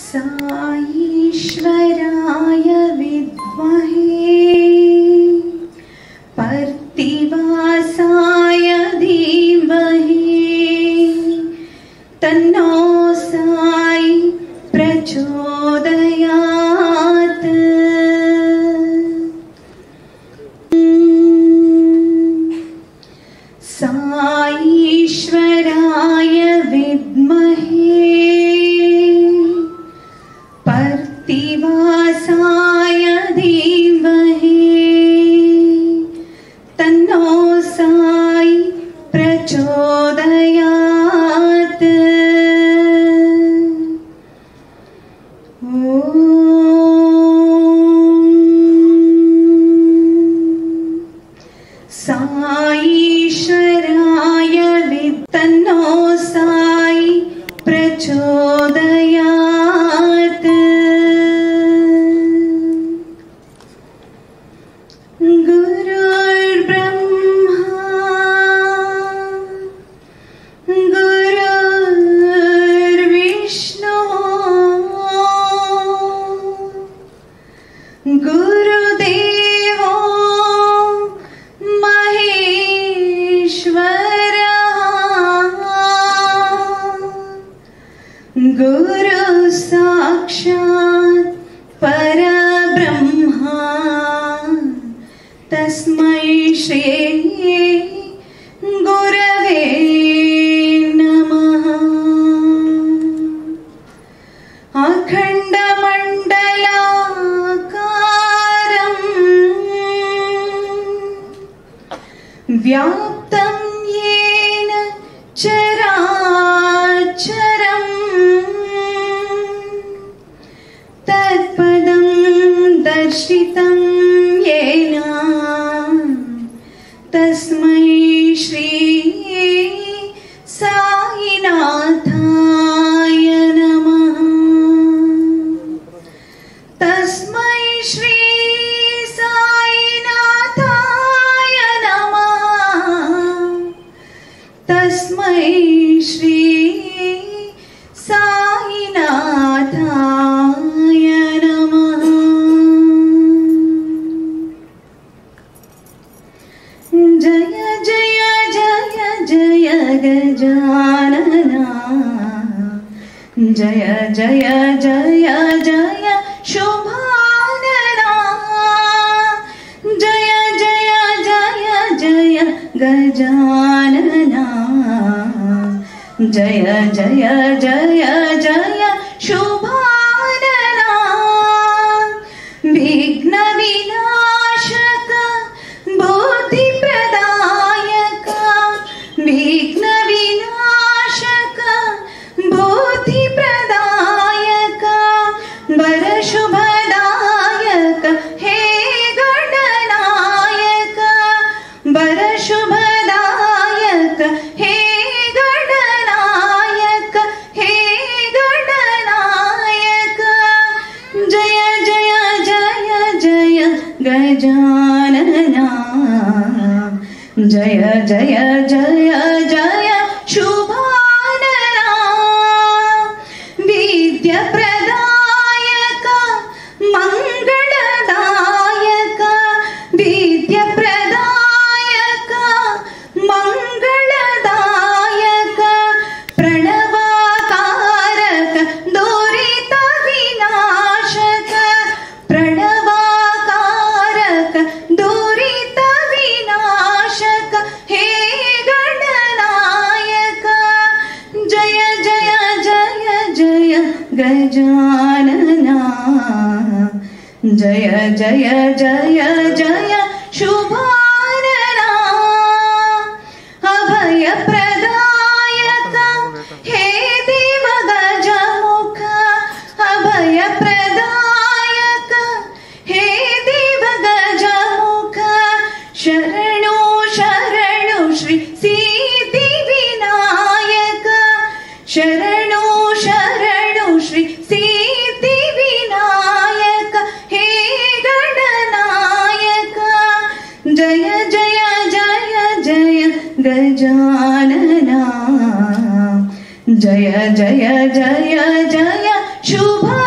साईश्वराय विद्महे पर्तिवासाय धीमहि तन्नो साई प्रचोदयात् साईश्वराय विद्महे पर्तिवासाय धीमहि तन्नो साई प्रचोदयात् ॐ साईश्वराय वित्तन्नो साई प्रचोदयात् गुरुर्ब्रह्मा गुरुर्विष्णु गुरुदेवो महेश्वरः गुरु साक्षात् परब्रह्मा तस्मै श्री गुरवे नमः अखण्डमण्डलाकारम् व्याप्तं येन चराचरम् तत्पदं दर्शितं येन तस्मै श्री साईनाथाय नमः तस्मै श्री साईनाथाय नमः तस्मै श्री साईनाथाय नमः जय जय जय जय गजानना जय जय जय जय शुभानना जय जय जय जय गजानना जय जय जय जय शुभानना विघ्नविनाशक बुद्धिप्रदायक विघ्नविनाशक बुद्धिप्रदायक वरशुभदायक हे गणनायक वरशुभदायक हे गणनायक हे गणनायक जय जय जय जय गजानना जय जय जय जय शुभानना विद्यप्रदायक मङ्गलदायक विद्यप्रदायक मङ्गलदायक प्रणवाकारक दुरितविनाशक प्रणवाकारक दुरितविनाशक हे गणनायक जय जय जय जय गजानना जय जय जय जय शुभानना अभयप्रदायक हे देव गजमुख अभयप्रदायक हे देव गजमुख शरणो शरणो श्री सिद्धिविनायक शरणो शरणो श्री सिद्धिविनायक हे गणनायक जय जय जय जय गजानना जय जय जय जय शुभा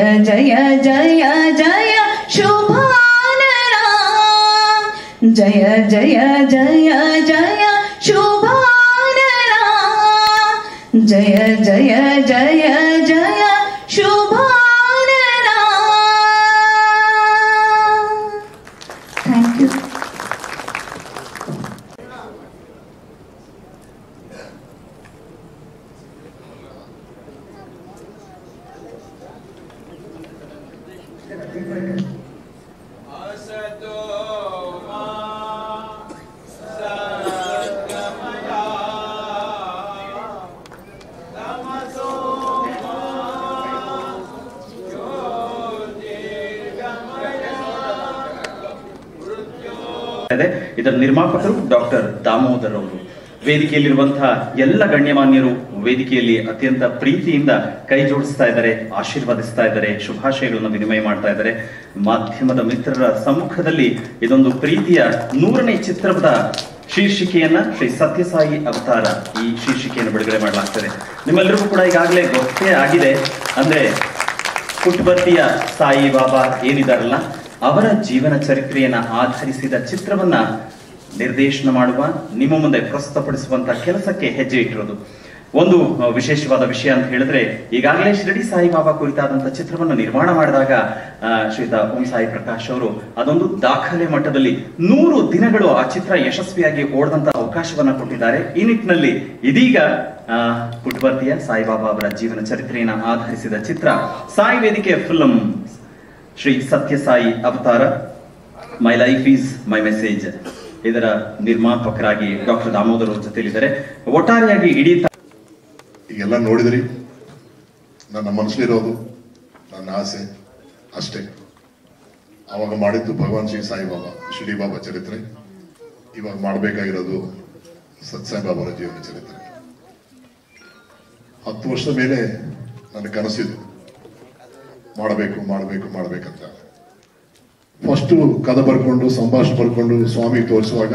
ಜಯ ಜಯ ಜಯ ಶುಭಾನನ ಜಯ ಜಯ ಜಯ ಜಯ ಶುಭಾನನ ಜಯ ಜಯ ಜಯ ಜಯ ಶುಭಾನನ ಥ್ಯಾಂಕ್ ಯು असतो मा सद्गमया तमसो मा ज्योतिर्गमया ಇದೆ ಇದರ ನಿರ್ಮಾಪಕರು ಡಾಕ್ಟರ್ ದಾಮೋದರ್ ಅವರು ವೇದಿಕೆಯಲ್ಲಿರುವಂತಹ ಎಲ್ಲ ಗಣ್ಯಮಾನ್ಯರು ವೇದಿಕೆಯಲ್ಲಿ ಅತ್ಯಂತ ಪ್ರೀತಿಯಿಂದ ಕೈ ಜೋಡಿಸ್ತಾ ಇದ್ದಾರೆ ಆಶೀರ್ವದಿಸ್ತಾ ಇದ್ದಾರೆ ಶುಭಾಶಯಗಳನ್ನು ವಿನಿಮಯ ಮಾಡ್ತಾ ಇದ್ದಾರೆ ಮಾಧ್ಯಮದ ಮಿತ್ರರ ಸಮ್ಮುಖದಲ್ಲಿ ಇದೊಂದು ಪ್ರೀತಿಯ ನೂರನೇ ಚಿತ್ರದ ಶೀರ್ಷಿಕೆಯನ್ನ ಶ್ರೀ ಸತ್ಯಸಾಯಿ ಅವತಾರ ಈ ಶೀರ್ಷಿಕೆಯನ್ನು ಬಿಡುಗಡೆ ಮಾಡಲಾಗ್ತದೆ ನಿಮ್ಮೆಲ್ಲರಿಗೂ ಕೂಡ ಈಗಾಗಲೇ ಗೊತ್ತೇ ಆಗಿದೆ ಅಂದ್ರೆ ಪುಟ್ಬರ್ತಿಯ ಸಾಯಿ ಬಾಬಾ ಏನಿದಾರಲ್ಲ ಅವರ ಜೀವನ ಚರಿತ್ರೆಯನ್ನ ಆಧರಿಸಿದ ಚಿತ್ರವನ್ನ ನಿರ್ದೇಶನ ಮಾಡುವ ನಿಮ್ಮ ಮುಂದೆ ಪ್ರಸ್ತುತಪಡಿಸುವಂತ ಕೆಲಸಕ್ಕೆ ಹೆಜ್ಜೆ ಇಟ್ಟಿರೋದು ಒಂದು ಅಹ್, ವಿಶೇಷವಾದ ವಿಷಯ ಅಂತ ಹೇಳಿದ್ರೆ ಈಗಾಗಲೇ ಶಿರಡಿ ಸಾಯಿಬಾಬಾ ಕುರಿತಾದಂತ ಚಿತ್ರವನ್ನು ನಿರ್ಮಾಣ ಮಾಡಿದಾಗ ಆ, ಶ್ರೀಯುತ ಓಂ ಸಾಯಿ ಪ್ರಕಾಶ್ ಅವರು ಅದೊಂದು ದಾಖಲೆ ಮಟ್ಟದಲ್ಲಿ ನೂರು ದಿನಗಳು ಆ ಚಿತ್ರ ಯಶಸ್ವಿಯಾಗಿ ಓಡದಂತ ಅವಕಾಶವನ್ನ ಕೊಟ್ಟಿದ್ದಾರೆ ಈ ನಿಟ್ಟಿನಲ್ಲಿ ಇದೀಗ ಆ, ಪುಟ್ಬರ್ತಿಯ ಸಾಯಿಬಾಬಾ ಅವರ ಜೀವನ ಚರಿತ್ರೆಯನ್ನ ಆಧರಿಸಿದ ಚಿತ್ರ ಸಾಯಿ ವೇದಿಕೆ film Shri Sathya Sai Avatar my life is my message ಇದರ ನಿರ್ಮಾಪಕರಾಗಿ ಡಾಕ್ಟರ್ ದಾಮೋದರ್ ಅವ್ರ ಜೊತೆಲಿದ್ದಾರೆ ಒಟ್ಟಾರೆಯಾಗಿ ಇಡೀ ತ- ಈಗೆಲ್ಲ ನೋಡಿದ್ರಿ ನನ್ನ ಮನಸ್ಸಲ್ಲಿರೋದು ನನ್ನ ಆಸೆ ಅಷ್ಟೇ ಅವಾಗ ಮಾಡಿದ್ದು ಭಗವಾನ್ ಶ್ರೀ ಸಾಯಿಬಾಬಾ ಶಿಡಿ ಬಾಬಾ ಚರಿತ್ರೆ ಇವಾಗ ಮಾಡಬೇಕಾಗಿರೋದು ಸತ್ಸಾಯಿಬಾಬಾರ ಜೀವನ ಚರಿತ್ರೆ ಹತ್ತು ವರ್ಷದ ಮೇಲೆ ನನ್ನ ಕನಸಿದ್ದು ಮಾಡಬೇಕು ಮಾಡಬೇಕು ಮಾಡಬೇಕಂತ ಫಸ್ಟು ಕದ ಬರ್ಕೊಂಡು ಸಂಭಾಷಣೆ ಬರ್ಕೊಂಡು ಸ್ವಾಮಿ ತೋರಿಸುವಾಗ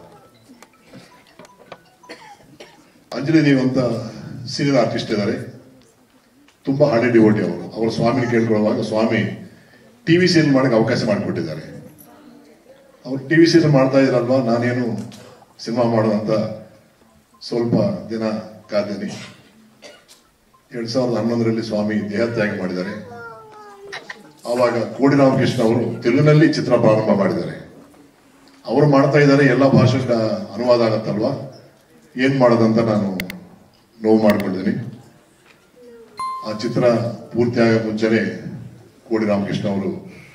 ಅಂಜಲಿ ದೇವ್ ಅಂತ ಸೀನಿಯರ್ ಆರ್ಟಿಸ್ಟ್ ಇದ್ದಾರೆ ತುಂಬಾ ಹಳೆ ಡಿವೋಟಿ ಅವರು ಅವರು ಸ್ವಾಮಿನ ಕೇಳ್ಕೊಳ್ಳುವಾಗ ಸ್ವಾಮಿ ಟಿವಿ ಸೀರಿಯಲ್ ಮಾಡಕ್ಕೆ ಅವಕಾಶ ಮಾಡಿಕೊಟ್ಟಿದ್ದಾರೆ ಅವ್ರು ಟಿವಿ ಸೀರಿಯಲ್ ಮಾಡ್ತಾ ಇದ್ರಲ್ವಾ ನಾನೇನು ಸಿನಿಮಾ ಮಾಡೋದಂತ ಸ್ವಲ್ಪ ದಿನ ಕಾದೇನಿ ಎರಡ್ ಸಾವಿರದ ಹನ್ನೊಂದರಲ್ಲಿ ಸ್ವಾಮಿ ದೇಹತ್ಯಾಗ ಮಾಡಿದ್ದಾರೆ ಆವಾಗ ಕೋಡಿ ರಾಮಕೃಷ್ಣ ಅವರು ತೆಲುಗಿನಲ್ಲಿ ಚಿತ್ರ ಪ್ರಾರಂಭ ಮಾಡಿದ್ದಾರೆ ಅವರು ಮಾಡ್ತಾ ಇದ್ದಾರೆ ಎಲ್ಲ ಭಾಷೆ ಅನುವಾದ ಆಗತ್ತಲ್ವಾ ಏನ್ ಮಾಡೋದಂತ ನಾನು ನೋವು ಮಾಡ್ಕೊಂಡಿದ್ದೀನಿ ಆ ಚಿತ್ರ ಪೂರ್ತಿ ಆಗ ಮುಂಚೆನೆ ಕೋಡಿ ರಾಮಕೃಷ್ಣ ಅವರು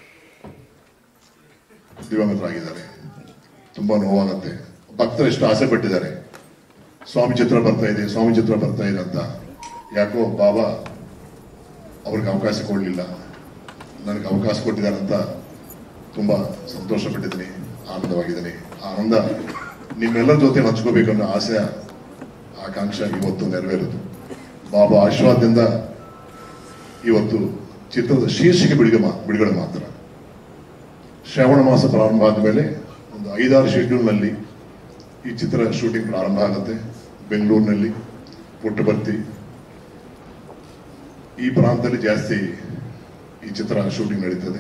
ದಿವಂಗತರಾಗಿದ್ದಾರೆ ತುಂಬಾ ನೋವಾಗತ್ತೆ ಭಕ್ತರು ಎಷ್ಟು ಆಸೆ ಪಟ್ಟಿದ್ದಾರೆ ಸ್ವಾಮಿ ಚಿತ್ರ ಬರ್ತಾ ಇದೆ ಸ್ವಾಮಿ ಚಿತ್ರ ಬರ್ತಾ ಇದೆ ಅಂತ ಯಾಕೋ ಬಾಬಾ ಅವ್ರಿಗೆ ಅವಕಾಶ ಕೊಡಲಿಲ್ಲ ನನಗೆ ಅವಕಾಶ ಕೊಟ್ಟಿದ್ದಾರೆ ಅಂತ ತುಂಬಾ ಸಂತೋಷ ಪಟ್ಟಿದ್ದೀನಿ ಆನಂದವಾಗಿದ್ದೀನಿ ಆ ಆನಂದ ನಿಮ್ಮೆಲ್ಲರ ಜೊತೆ ಹಂಚ್ಕೋಬೇಕು ಅನ್ನೋ ಆಸೆ ಆಕಾಂಕ್ಷೆ ಇವತ್ತು ನೆರವೇರಿತು ಬಾಬಾ ಆಶೀರ್ವಾದದಿಂದ ಇವತ್ತು ಚಿತ್ರದ ಶೀರ್ಷಿಕೆ ಬಿಡುಗಡೆ ಮಾ- ಬಿಡುಗಡೆ ಮಾತ್ರ ಶ್ರಾವಣ ಮಾಸ ಪ್ರಾರಂಭ ಆದಮೇಲೆ ಒಂದು ಐದಾರು ಶೆಡ್ಯೂಲ್ನಲ್ಲಿ ಈ ಚಿತ್ರ ಶೂಟಿಂಗ್ ಪ್ರಾರಂಭ ಆಗುತ್ತೆ ಬೆಂಗಳೂರಿನಲ್ಲಿ ಪುಟ್ಟಬರ್ತಿ ಈ ಪ್ರಾಂತದಲ್ಲಿ ಜಾಸ್ತಿ ಈ ಚಿತ್ರ ಶೂಟಿಂಗ್ ನಡೀತದೆ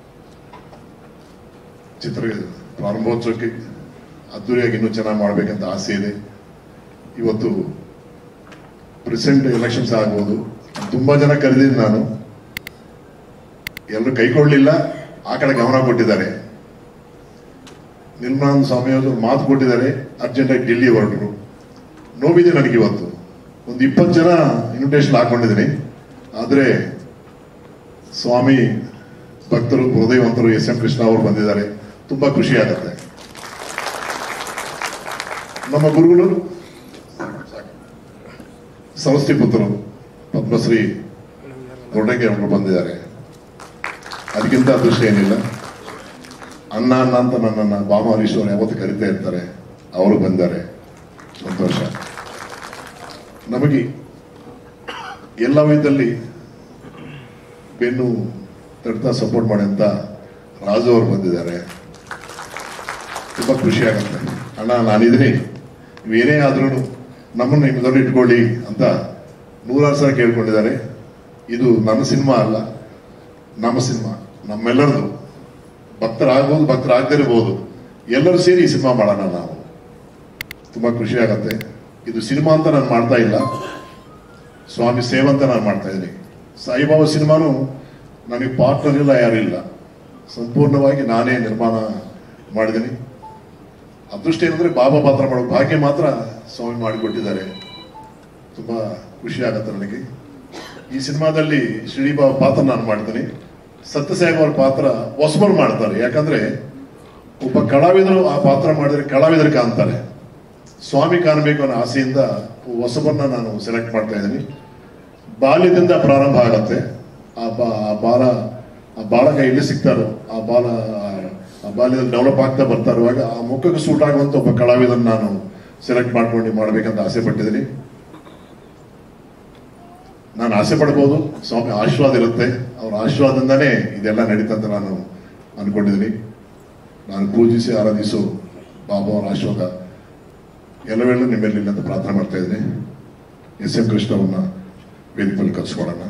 ಚಿತ್ರ ಪ್ರಾರಂಭೋತ್ಸವಕ್ಕೆ ಅದ್ದೂರಿಯಾಗಿ ಇನ್ನೂ ಚೆನ್ನಾಗಿ ಮಾಡಬೇಕಂತ ಆಸೆ ಇದೆ ಇವತ್ತು ಪ್ರೆಸಿಡೆಂಟ್ ಎಲೆಕ್ಷನ್ಸ್ ಆಗ್ಬೋದು ತುಂಬಾ ಜನ ಕರೆದಿದ್ದು ನಾನು ಎಲ್ಲರೂ ಕೈಕೊಳ್ಳಿಲ್ಲ ಆ ಕಡೆ ಗಮನ ಕೊಟ್ಟಿದ್ದಾರೆ ನಿರ್ಮಲಾನಂದ ಸ್ವಾಮಿ ಅವರು ಮಾತು ಕೊಟ್ಟಿದ್ದಾರೆ ಅರ್ಜೆಂಟಾಗಿ ಡೆಲ್ಲಿ ಹೊರಟರು ನೋವಿದೆ ನನಗೆ ಇವತ್ತು ಒಂದು ಇಪ್ಪತ್ತು ಜನ ಇನ್ವಿಟೇಷನ್ ಹಾಕೊಂಡಿದ್ದೀನಿ ಆದರೆ ಸ್ವಾಮಿ ಭಕ್ತರು ಹೃದಯವಂತರು ಎಸ್ ಎಂ ಕೃಷ್ಣ ಅವರು ಬಂದಿದ್ದಾರೆ ತುಂಬಾ ಖುಷಿ ಆಗುತ್ತೆ ನಮ್ಮ ಗುರುಗಳು ಸರಸ್ವತಿ ಪುತ್ರರು ಪದ್ಮಶ್ರೀ ದೊಡ್ಡಗೆ ಅವರು ಬಂದಿದ್ದಾರೆ ಅದಕ್ಕಿಂತ ಅದೃಷ್ಟ ಏನಿಲ್ಲ ಅನ್ನ ಅನ್ನ ಅಂತ ನನ್ನನ್ನು ಬಾಮ ಹರೀಶ್ವರ್ ಯಾವತ್ತು ಕರಿತಾ ಇರ್ತಾರೆ ಅವರು ಬಂದ್ದಾರೆ ಸಂತೋಷ ನಮಗೆ ಎಲ್ಲ ವಿಧದಲ್ಲಿ ಬೆನ್ನು ತಡ್ತಾ ಸಪೋರ್ಟ್ ಮಾಡಿ ಅಂತ ರಾಜು ಅವರು ಬಂದಿದ್ದಾರೆ ತುಂಬಾ ಖುಷಿ ಆಗುತ್ತೆ ಅಣ್ಣ ನಾನಿದ್ದೀನಿ ನೀವೇನೇ ಆದ್ರೂ ನಮ್ಮನ್ನು ನಿಮ್ಮದಲ್ಲಿ ಇಟ್ಕೊಳ್ಳಿ ಅಂತ ನೂರಾರು ಸಲ ಕೇಳ್ಕೊಂಡಿದ್ದಾರೆ ಇದು ನನ್ನ ಸಿನಿಮಾ ಅಲ್ಲ ನಮ್ಮ ಸಿನಿಮಾ ನಮ್ಮೆಲ್ಲರದು ಭಕ್ತರಾಗ್ಬೋದು ಭಕ್ತರಾಗದೇ ಇರ್ಬೋದು ಎಲ್ಲರೂ ಸೇರಿ ಈ ಸಿನಿಮಾ ಮಾಡೋಣ ನಾವು ತುಂಬಾ ಖುಷಿ ಆಗತ್ತೆ ಇದು ಸಿನಿಮಾ ಅಂತ ನಾನು ಮಾಡ್ತಾ ಇಲ್ಲ ಸ್ವಾಮಿ ಸೇವೆ ಅಂತ ನಾನು ಮಾಡ್ತಾ ಇದ್ದೀನಿ ಸಾಯಿಬಾಬಾ ಸಿನಿಮಾನು ನನಗೆ ಪಾರ್ಟ್ನರ್ ಇಲ್ಲ ಯಾರು ಇಲ್ಲ ಸಂಪೂರ್ಣವಾಗಿ ನಾನೇ ನಿರ್ಮಾಣ ಮಾಡಿದ್ದೀನಿ ಅದೃಷ್ಟ ಏನಂದ್ರೆ ಬಾಬಾ ಪಾತ್ರ ಮಾಡೋ ಭಾಗ್ಯ ಮಾತ್ರ ಸ್ವಾಮಿ ಮಾಡಿಕೊಟ್ಟಿದ್ದಾರೆ ತುಂಬಾ ಖುಷಿ ಆಗತ್ತೆ ನನಗೆ ಈ ಸಿನಿಮಾದಲ್ಲಿ ಶ್ರೀಬಾಬಾ ಪಾತ್ರ ನಾನು ಮಾಡ್ತೀನಿ ಸತ್ಯಸಾಯಿ ಅವ್ರ ಪಾತ್ರ ಹೊಸಬರು ಮಾಡ್ತಾರೆ ಯಾಕಂದ್ರೆ ಒಬ್ಬ ಕಲಾವಿದರು ಆ ಪಾತ್ರ ಮಾಡಿದ್ರೆ ಕಲಾವಿದರು ಕಾಣ್ತಾರೆ ಸ್ವಾಮಿ ಕಾಣಬೇಕು ಅನ್ನೋ ಆಸೆಯಿಂದ ಹೊಸಬರನ್ನ ನಾನು ಸೆಲೆಕ್ಟ್ ಮಾಡ್ತಾ ಇದ್ದೀನಿ ಬಾಲ್ಯದಿಂದ ಪ್ರಾರಂಭ ಆಗತ್ತೆ ಆ ಬಾ ಆ ಬಾಲ ಆ ಬಾಲಕ ಎಲ್ಲಿ ಸಿಗ್ತಾರೋ ಆ ಬಾಲ ಆ ಬಾಲ್ಯದಲ್ಲಿ ಡೆವಲಪ್ ಆಗ್ತಾ ಬರ್ತಾ ಇರುವಾಗ ಆ ಮುಖಕ್ಕೆ ಸೂಟ್ ಆಗುವಂತ ಒಬ್ಬ ಕಲಾವಿದನ್ನ ನಾನು ಸೆಲೆಕ್ಟ್ ಮಾಡ್ಕೊಂಡು ಮಾಡ್ಬೇಕಂತ ಆಸೆ ಪಟ್ಟಿದ್ದೀನಿ ನಾನು ಆಸೆ ಪಡ್ಬೋದು ಸ್ವಾಮಿ ಆಶೀರ್ವಾದ ಇರುತ್ತೆ ಅವ್ರ ಆಶೀರ್ವಾದದಿಂದಾನೇ ಇದೆಲ್ಲ ನಡೀತಾ ಅಂತ ನಾನು ಅನ್ಕೊಂಡಿದ್ದೀನಿ ನಾನು ಪೂಜಿಸಿ ಆರಾಧಿಸು ಬಾಬಾ ಅವರ ಆಶೀರ್ವಾದ ಎಲ್ಲವೆಲ್ಲ ನಿಮ್ಮಲ್ಲಿ ಅಂತ ಪ್ರಾರ್ಥನೆ ಮಾಡ್ತಾ ಇದ್ದೀನಿ ಎಸ್ ಎಂ ಕೃಷ್ಣ ಅವ್ರನ್ನ ವೇದಿಕೆಯಲ್ಲಿ ಕರ್ಸ್ಕೊಳ್ಳೋಣ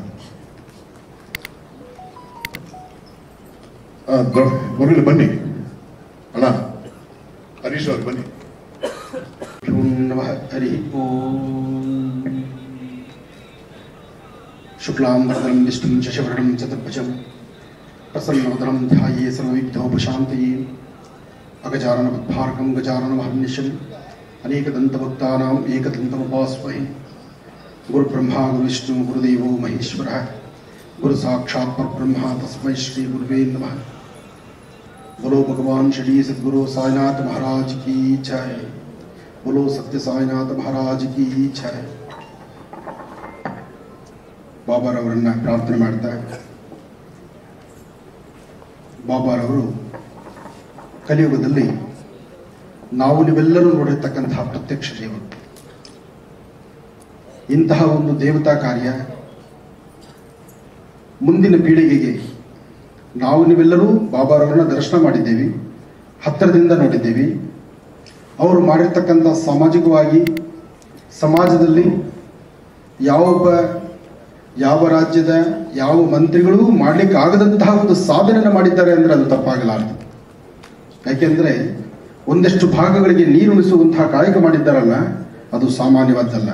ಆ, ದೊ- ಮುರಳಿ ಬನ್ನಿ ಅಣ್ಣ ಹರೀಶ್ ಅವ್ರು ಬನ್ನಿ ಓಂ ನಮಃ ಹರಿ ಓಂ ಶುಕ್ಲಾಂಬರದಂ ವಿಷ್ಣುಂ ಶಶಿವರ್ಣಂ ಚತುರ್ಭುಜಂ ಪ್ರಸನ್ನವದನಂ ಧ್ಯಾಯೇ ಸರ್ವವಿಘ್ನೋಪಶಾಂತಯೇ ಅಗಜಾನನಪದ್ಭಾರ್ಗಂ ಗಜಾನನಮಹರ್ನಿಶಂ ಅನೇಕದಂತಭಕ್ತಾನಾಂ ಏಕದಂತಮುಪಾಸ್ಮಹೆ ಗುರುಬ್ರಹ್ಮ ಗುರುವಿಷ್ಣು ಗುರುದೇವೋ ಮಹೇಶ್ವರಃ ಗುರು ಸಾಕ್ಷಾತ್ ಪರಬ್ರಹ್ಮ ತಸ್ಮೈ ಶ್ರೀ ಗುರುವೇ ನಮಃ बोलो भगवान श्री सदगुरु साईनाथ महाराज की जय बोलो सत्य साईनाथ महाराज की जय ಬಾಬಾರವರನ್ನ ಪ್ರಾರ್ಥನೆ ಮಾಡ್ತಾ ಬಾಬಾರವರು ಕಲಿಯುಗದಲ್ಲಿ ನಾವು ನೀವೆಲ್ಲರೂ ನೋಡಿರ್ತಕ್ಕಂತಹ ಪ್ರತ್ಯಕ್ಷ ದೇವರು ಇಂತಹ ಒಂದು ದೇವತಾ ಕಾರ್ಯ ಮುಂದಿನ ಪೀಳಿಗೆಗೆ ನಾವು ನೀವೆಲ್ಲರೂ ಬಾಬಾರವರನ್ನ ದರ್ಶನ ಮಾಡಿದ್ದೇವೆ ಹತ್ತಿರದಿಂದ ನೋಡಿದ್ದೇವೆ ಅವರು ಮಾಡಿರ್ತಕ್ಕಂಥ ಸಾಮಾಜಿಕವಾಗಿ ಸಮಾಜದಲ್ಲಿ ಯಾವೊಬ್ಬ ಯಾವ ರಾಜ್ಯದ ಯಾವ ಮಂತ್ರಿಗಳು ಮಾಡ್ಲಿಕ್ಕೆ ಆಗದಂತಹ ಒಂದು ಸಾಧನೆಯನ್ನು ಮಾಡಿದ್ದಾರೆ ಅಂದ್ರೆ ಅದು ತಪ್ಪಾಗಲಾರದು ಯಾಕೆಂದ್ರೆ ಒಂದಷ್ಟು ಭಾಗಗಳಿಗೆ ನೀರುಣಿಸುವಂತಹ ಕಾಯಕ ಮಾಡಿದ್ದಾರಲ್ಲ ಅದು ಸಾಮಾನ್ಯವಾದ್ದಲ್ಲ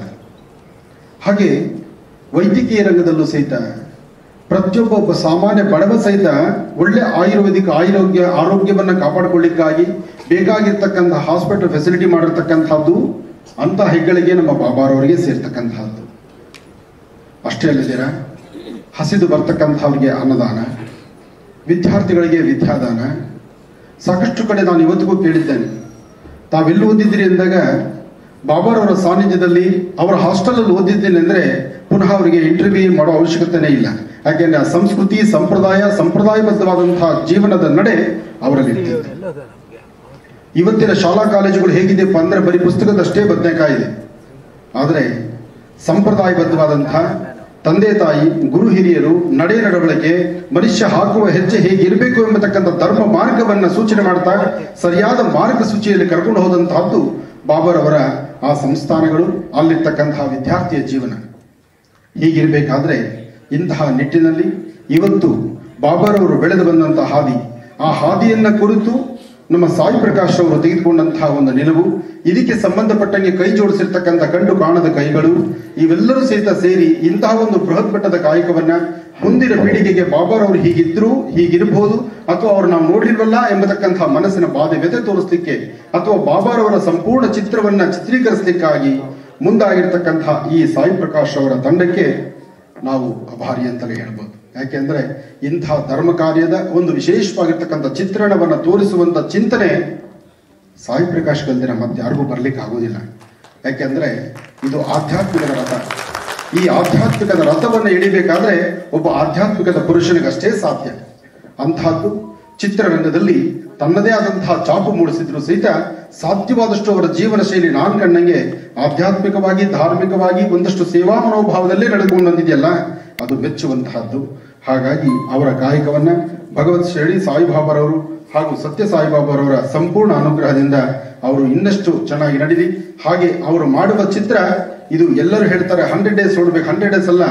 ಹಾಗೆ ವೈದ್ಯಕೀಯ ರಂಗದಲ್ಲೂ ಸಹಿತ ಪ್ರತಿಯೊಬ್ಬ ಒಬ್ಬ ಸಾಮಾನ್ಯ ಬಡವ ಸಹಿತ ಒಳ್ಳೆ ಆಯುರ್ವೇದಿಕ್ ಆರೋಗ್ಯ ಆರೋಗ್ಯವನ್ನ ಕಾಪಾಡಿಕೊಳ್ಳಿಕ್ಕಾಗಿ ಬೇಕಾಗಿರ್ತಕ್ಕಂಥ ಹಾಸ್ಪಿಟಲ್ ಫೆಸಿಲಿಟಿ ಮಾಡಿರ್ತಕ್ಕಂಥದ್ದು ಅಂತ ಹೆಗ್ಗಳಿಗೆ ನಮ್ಮ ಬಾಬಾರವರಿಗೆ ಸೇರ್ತಕ್ಕಂಥದ್ದು ಅಷ್ಟೇ ಅಲ್ಲದಿರ ಹಸಿದು ಬರ್ತಕ್ಕಂಥವ್ರಿಗೆ ಅನ್ನದಾನ ವಿದ್ಯಾರ್ಥಿಗಳಿಗೆ ವಿದ್ಯಾದಾನ ಸಾಕಷ್ಟು ಕಡೆ ನಾನು ಇವತ್ತಿಗೂ ಕೇಳಿದ್ದೇನೆ ತಾವೆಲ್ಲಿ ಓದಿದ್ದೀರಿ ಅಂದಾಗ ಬಾಬಾರವರ ಸಾನ್ನಿಧ್ಯದಲ್ಲಿ ಅವರ ಹಾಸ್ಟೆಲಲ್ಲಿ ಓದಿದ್ದೇನೆ ಅಂದ್ರೆ ಪುನಃ ಅವರಿಗೆ ಇಂಟರ್ವ್ಯೂ ಮಾಡೋ ಅವಶ್ಯಕತೆನೇ ಇಲ್ಲ ಯಾಕೆಂದ್ರೆ ಆ ಸಂಸ್ಕೃತಿ ಸಂಪ್ರದಾಯ ಸಂಪ್ರದಾಯಬದ್ಧವಾದಂತಹ ಜೀವನದ ನಡೆ ಅವರಲ್ಲಿ ಇರ್ತಿತ್ತು ಇವತ್ತಿನ ಶಾಲಾ ಕಾಲೇಜುಗಳು ಹೇಗಿದೆಯಪ್ಪ ಅಂದ್ರೆ ಬರೀ ಪುಸ್ತಕದಷ್ಟೇ ಬದನೆಕಾಯಿ ಇದೆ ಆದರೆ ಸಂಪ್ರದಾಯಬದ್ಧವಾದಂತಹ ತಂದೆ ತಾಯಿ ಗುರು ಹಿರಿಯರು ನಡೆ ನಡವಳಿಕೆ ಮನುಷ್ಯ ಹಾಕುವ ಹೆಜ್ಜೆ ಹೇಗಿರಬೇಕು ಎಂಬತಕ್ಕಂಥ ಧರ್ಮ ಮಾರ್ಗವನ್ನ ಸೂಚನೆ ಮಾಡ್ತಾ ಸರಿಯಾದ ಮಾರ್ಗಸೂಚಿಯಲ್ಲಿ ಕರ್ಕೊಂಡು ಹೋದಂತಹದ್ದು ಬಾಬರವರ ಆ ಸಂಸ್ಥಾನಗಳು ಅಲ್ಲಿರ್ತಕ್ಕಂತಹ ವಿದ್ಯಾರ್ಥಿಯ ಜೀವನ ಹೀಗಿರಬೇಕಾದ್ರೆ ಇಂತಹ ನಿಟ್ಟಿನಲ್ಲಿ ಇವತ್ತು ಬಾಬರವರು ಬೆಳೆದು ಬಂದಂತಹ ಹಾದಿ ಆ ಹಾದಿಯನ್ನ ಕುರಿತು ನಮ್ಮ ಸಾಯಿ ಪ್ರಕಾಶ್ ಅವರು ತೆಗೆದುಕೊಂಡಂತಹ ಒಂದು ನಿಲುವು ಇದಕ್ಕೆ ಸಂಬಂಧಪಟ್ಟಂಗೆ ಕೈ ಜೋಡಿಸಿರ್ತಕ್ಕಂಥ ಕಂಡು ಕಾಣದ ಕೈಗಳು ಇವೆಲ್ಲರೂ ಸಹಿತ ಸೇರಿ ಇಂತಹ ಒಂದು ಬೃಹತ್ ಮಟ್ಟದ ಕಾಯಕವನ್ನ ಮುಂದಿನ ಪೀಳಿಗೆಗೆ ಬಾಬಾರವರು ಹೀಗಿದ್ರು ಹೀಗಿರಬಹುದು ಅಥವಾ ಅವ್ರು ನಾವು ನೋಡಿಲ್ವಲ್ಲ ಎಂಬತಕ್ಕಂತಹ ಮನಸ್ಸಿನ ಬಾಧೆ ವ್ಯತೆ ತೋರಿಸ್ಲಿಕ್ಕೆ ಅಥವಾ ಬಾಬಾರವರ ಸಂಪೂರ್ಣ ಚಿತ್ರವನ್ನ ಚಿತ್ರೀಕರಿಸಲಿಕ್ಕಾಗಿ ಮುಂದಾಗಿರ್ತಕ್ಕಂತಹ ಈ ಸಾಯಿ ಪ್ರಕಾಶ್ ಅವರ ತಂಡಕ್ಕೆ ನಾವು ಅಭಾರಿ ಅಂತಲೇ ಹೇಳ್ಬೋದು ಯಾಕೆಂದ್ರೆ ಇಂತಹ ಧರ್ಮ ಕಾರ್ಯದ ಒಂದು ವಿಶೇಷವಾಗಿರ್ತಕ್ಕಂಥ ಚಿತ್ರಣವನ್ನ ತೋರಿಸುವಂತ ಚಿಂತನೆ ಸಾಯಿ ಪ್ರಕಾಶ್ ಗಲ್ದಿನ ಮತ್ತೆ ಯಾರಿಗೂ ಬರ್ಲಿಕ್ಕೆ ಆಗೋದಿಲ್ಲ ಯಾಕೆಂದ್ರೆ ಇದು ಆಧ್ಯಾತ್ಮಿಕದ ರಥ ಈ ಆಧ್ಯಾತ್ಮಿಕದ ರಥವನ್ನು ಎಳಿಬೇಕಾದ್ರೆ ಒಬ್ಬ ಆಧ್ಯಾತ್ಮಿಕದ ಪುರುಷನಿಗಷ್ಟೇ ಸಾಧ್ಯ ಅಂತಹದ್ದು ಚಿತ್ರರಂಗದಲ್ಲಿ ತನ್ನದೇ ಆದಂತಹ ಚಾಪು ಮೂಡಿಸಿದ್ರು ಸಹಿತ ಸಾಧ್ಯವಾದಷ್ಟು ಅವರ ಜೀವನ ಶೈಲಿ ನಾನು ಕಂಡಂಗೆ ಆಧ್ಯಾತ್ಮಿಕವಾಗಿ ಧಾರ್ಮಿಕವಾಗಿ ಒಂದಷ್ಟು ಸೇವಾ ಮನೋಭಾವದಲ್ಲೇ ನಡೆದುಕೊಂಡು ಬಂದಿದೆಯಲ್ಲ ಅದು ಮೆಚ್ಚುವಂತಹದ್ದು ಹಾಗಾಗಿ ಅವರ ಕಾಯಕವನ್ನ ಭಗವತ್ ಶ್ರೇಣಿ ಸಾಯಿಬಾಬಾರವರು ಹಾಗೂ ಸತ್ಯ ಸಾಯಿಬಾಬಾರವರ ಸಂಪೂರ್ಣ ಅನುಗ್ರಹದಿಂದ ಅವರು ಇನ್ನಷ್ಟು ಚೆನ್ನಾಗಿ ನಡೀಲಿ ಹಾಗೆ ಅವರು ಮಾಡುವ ಚಿತ್ರ ಇದು ಎಲ್ಲರೂ ಹೇಳ್ತಾರೆ ಹಂಡ್ರೆಡ್ ಡೇಸ್ ನೋಡ್ಬೇಕು ಹಂಡ್ರೆಡ್ ಡೇಸ್ ಅಲ್ಲ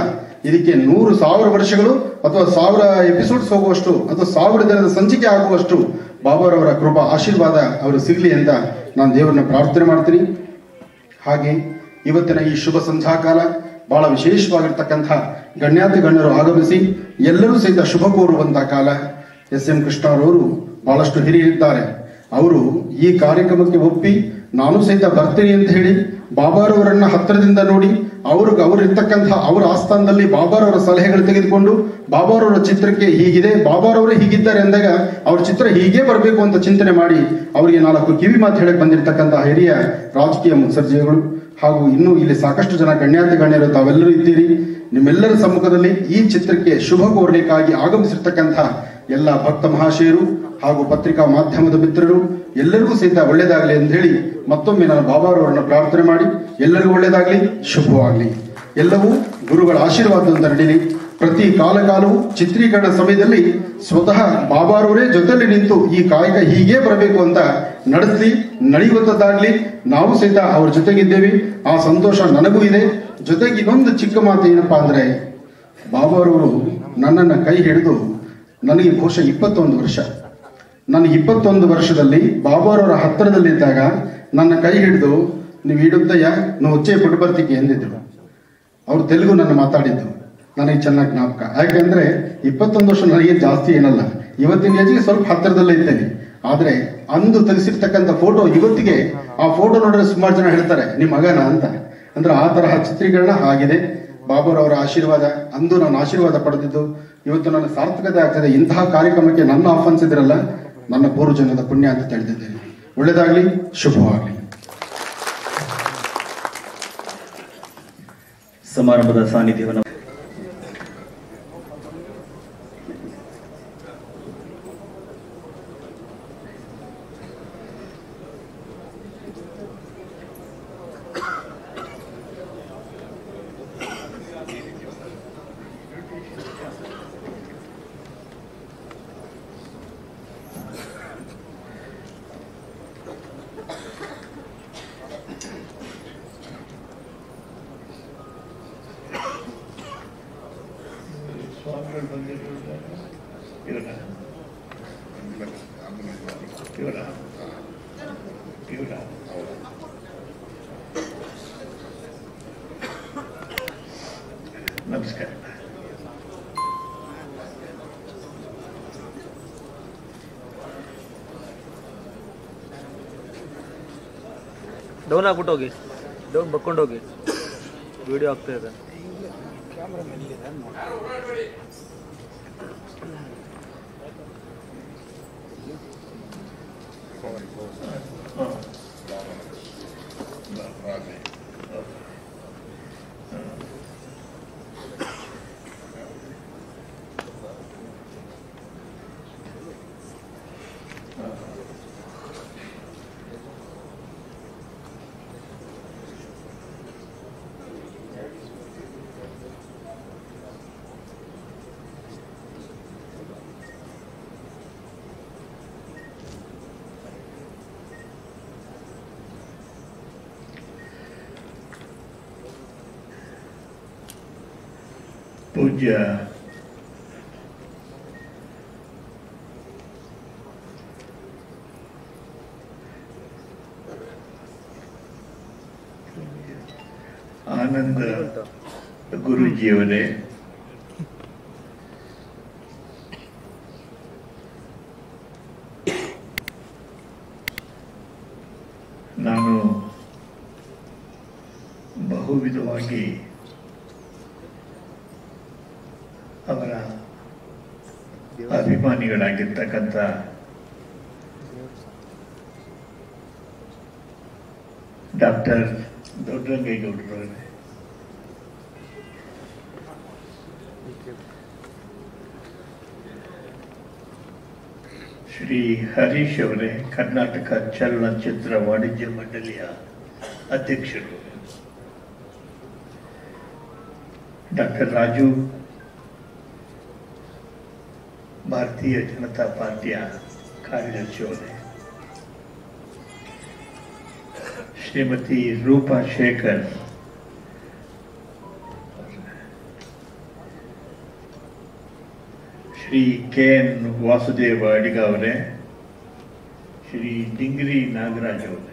ಇದಕ್ಕೆ ನೂರು ಸಾವಿರ ವರ್ಷಗಳು ಅಥವಾ ಸಾವಿರ ಎಪಿಸೋಡ್ಸ್ ಹೋಗುವಷ್ಟು ಅಥವಾ ಸಾವಿರ ದಿನದ ಸಂಚಿಕೆ ಆಗುವಷ್ಟು ಬಾಬಾರವರ ಕೃಪಾ ಆಶೀರ್ವಾದ ಅವರು ಸಿಗಲಿ ಅಂತ ನಾನು ದೇವರನ್ನ ಪ್ರಾರ್ಥನೆ ಮಾಡ್ತೀನಿ ಹಾಗೆ ಇವತ್ತಿನ ಈ ಶುಭ ಸಂಧ್ಯಾಕಾಲ ಬಹಳ ವಿಶೇಷವಾಗಿರ್ತಕ್ಕಂಥ ಗಣ್ಯಾತಿ ಗಣ್ಯರು ಆಗಮಿಸಿ ಎಲ್ಲರೂ ಸಹಿತ ಶುಭ ಕೋರುವಂತಹ ಕಾಲ ಎಸ್ ಎಂ ಕೃಷ್ಣರವರು ಬಹಳಷ್ಟು ಹಿರಿಯರಿದ್ದಾರೆ ಅವರು ಈ ಕಾರ್ಯಕ್ರಮಕ್ಕೆ ಒಪ್ಪಿ ನಾನು ಸಹಿತ ಬರ್ತೀನಿ ಅಂತ ಹೇಳಿ ಬಾಬಾರವರನ್ನ ಹತ್ತಿರದಿಂದ ನೋಡಿ ಅವ್ರಿಗೆ ಅವರಿರ್ತಕ್ಕಂಥ ಅವರ ಆಸ್ಥಾನದಲ್ಲಿ ಬಾಬಾರವರ ಸಲಹೆಗಳು ತೆಗೆದುಕೊಂಡು ಬಾಬಾರವರ ಚಿತ್ರಕ್ಕೆ ಹೀಗಿದೆ ಬಾಬಾರವರೇ ಹೀಗಿದ್ದಾರೆ ಅಂದಾಗ ಅವ್ರ ಚಿತ್ರ ಹೀಗೆ ಬರಬೇಕು ಅಂತ ಚಿಂತನೆ ಮಾಡಿ ಅವರಿಗೆ ನಾಲ್ಕು ಕಿವಿ ಮಾತು ಹೇಳಕ್ ಬಂದಿರತಕ್ಕಂತಹ ಹಿರಿಯ ರಾಜಕೀಯ ಮುತ್ಸರ್ಜಿಗಳು ಹಾಗೂ ಇನ್ನೂ ಇಲ್ಲಿ ಸಾಕಷ್ಟು ಜನ ಗಣ್ಯಾತಿ ಗಣ್ಯರು ತಾವೆಲ್ಲರೂ ಇದ್ದೀರಿ ನಿಮ್ಮೆಲ್ಲರ ಸಮ್ಮುಖದಲ್ಲಿ ಈ ಚಿತ್ರಕ್ಕೆ ಶುಭ ಕೋರಲಿಕ್ಕಾಗಿ ಆಗಮಿಸಿರ್ತಕ್ಕಂಥ ಎಲ್ಲ ಭಕ್ತ ಮಹಾಶಯರು ಹಾಗೂ ಪತ್ರಿಕಾ ಮಾಧ್ಯಮದ ಮಿತ್ರರು ಎಲ್ಲರಿಗೂ ಸಹಿತ ಒಳ್ಳೇದಾಗಲಿ ಅಂತ ಹೇಳಿ ಮತ್ತೊಮ್ಮೆ ನಾನು ಬಾಬಾರವರನ್ನ ಪ್ರಾರ್ಥನೆ ಮಾಡಿ ಎಲ್ಲರಿಗೂ ಒಳ್ಳೇದಾಗಲಿ ಶುಭವಾಗಲಿ ಎಲ್ಲವೂ ಗುರುಗಳ ಆಶೀರ್ವಾದದಿಂದ ನಡೀಲಿ ಪ್ರತಿ ಕಾಲ ಕಾಲವು ಚಿತ್ರೀಕರಣ ಸಮಯದಲ್ಲಿ ಸ್ವತಃ ಬಾಬಾರವರೇ ಜೊತೆಲಿ ನಿಂತು ಈ ಕಾಯಕ ಹೀಗೆ ಬರಬೇಕು ಅಂತ ನಡೆಸಲಿ ನಡೆಯುವಂಥದ್ದಾಗ್ಲಿ ನಾವು ಸಹಿತ ಅವ್ರ ಜೊತೆಗಿದ್ದೇವೆ ಆ ಸಂತೋಷ ನನಗೂ ಇದೆ ಜೊತೆಗೆ ಇನ್ನೊಂದು ಚಿಕ್ಕ ಮಾತು ಏನಪ್ಪಾ ಅಂದ್ರೆ ಬಾಬಾರವರು ನನ್ನನ್ನ ಕೈ ಹಿಡಿದು ನನಗೆ ಬಹುಶಃ ಇಪ್ಪತ್ತೊಂದು ವರ್ಷ ನನಗೆ ಇಪ್ಪತ್ತೊಂದು ವರ್ಷದಲ್ಲಿ ಬಾಬಾರವರ ಹತ್ತಿರದಲ್ಲಿದ್ದಾಗ ನನ್ನ ಕೈ ಹಿಡಿದು ನೀವು ಹಿಡುತ್ತಯ್ಯ ನೀವು ಉಚ್ಚೆ ಬಿಟ್ಟು ಬರ್ತಿಕೆ ಎಂದಿದ್ರು ಅವ್ರು ತೆಲುಗು ನನ್ನ ಮಾತಾಡಿದ್ದು ನನಗೆ ಚೆನ್ನಾಗಿ ಜ್ಞಾಪಕ ಯಾಕೆಂದ್ರೆ ಇಪ್ಪತ್ತೊಂದು ವರ್ಷ ನನಗೆ ಜಾಸ್ತಿ ಏನಲ್ಲ ಇವತ್ತಿನ ಏಜಿಗೆ ಸ್ವಲ್ಪ ಹತ್ತಿರದಲ್ಲೇ ಇದ್ದೇನೆ ಆದ್ರೆ ಅಂದು ತೆಗೆಸಿರ್ತಕ್ಕಂಥ ಫೋಟೋ ಇವತ್ತಿಗೆ ಆ ಫೋಟೋ ನೋಡಿದ್ರೆ ಸುಮಾರು ಜನ ಹೇಳ್ತಾರೆ ನಿಮ್ಮ ಮಗನ ಅಂತ ಅಂದ್ರೆ ಆ ತರಹ ಚಿತ್ರೀಕರಣ ಆಗಿದೆ ಬಾಬುರವರ ಆಶೀರ್ವಾದ ಅಂದು ನಾನು ಆಶೀರ್ವಾದ ಪಡೆದಿದ್ದು ಇವತ್ತು ನನ್ನ ಸಾರ್ಥಕತೆ ಆಗ್ತದೆ ಇಂತಹ ಕಾರ್ಯಕ್ರಮಕ್ಕೆ ನನ್ನ ಆಹ್ವಾನಿಸಿದ್ರಲ್ಲ ನನ್ನ ಪೂರ್ವಜನ್ಮದ ಪುಣ್ಯ ಅಂತ ತಿಳಿದಿದ್ದೇನೆ ಒಳ್ಳೇದಾಗ್ಲಿ ಶುಭವಾಗ್ಲಿ ಸಮಾರಂಭದ ಸಾನ್ನಿಧ್ಯವನ್ನು ಸ್ವಾಮಿಗಳು ಬಂದಿರೋದು ಇವರ ಇವರ ಇವರ ನಮಸ್ಕಾರ ಡೌನ್ ಆಗ್ಬಿಟ್ಟು ಹೋಗಿ ಡೌನ್ ಬಕ್ಕೊಂಡು ಹೋಗಿ ವಿಡಿಯೋ ಆಗ್ತಾ ಇದೆ ಪೂಜ್ಯ ಆನಂದ ಗುರುಜಿಯವರೇ ನಾನು ಬಹುವಿಧವಾಗಿ ಅವರ ಅಭಿಮಾನಿಗಳಾಗಿರ್ತಕ್ಕಂಥ ಡಾಕ್ಟರ್ ದೊಡ್ಡರಂಗೇಗೌಡರವರೇ ಶ್ರೀ ಹರೀಶ್ ಅವರೇ ಕರ್ನಾಟಕ ಚಲನಚಿತ್ರ ವಾಣಿಜ್ಯ ಮಂಡಳಿಯ ಅಧ್ಯಕ್ಷರು ಡಾಕ್ಟರ್ ರಾಜು ಭಾರತೀಯ ಜನತಾ ಪಾರ್ಟಿಯ ಕಾರ್ಯದರ್ಶಿ ಅವರೇ ಶ್ರೀಮತಿ ರೂಪಾ ಶೇಖರ್ ಶ್ರೀ ಕೆ ಎನ್ ವಾಸುದೇವ ಅಡಿಗ ಅವರೇ ಶ್ರೀ ಡಿಂಗ್ರಿ ನಾಗರಾಜ್ ಅವರೇ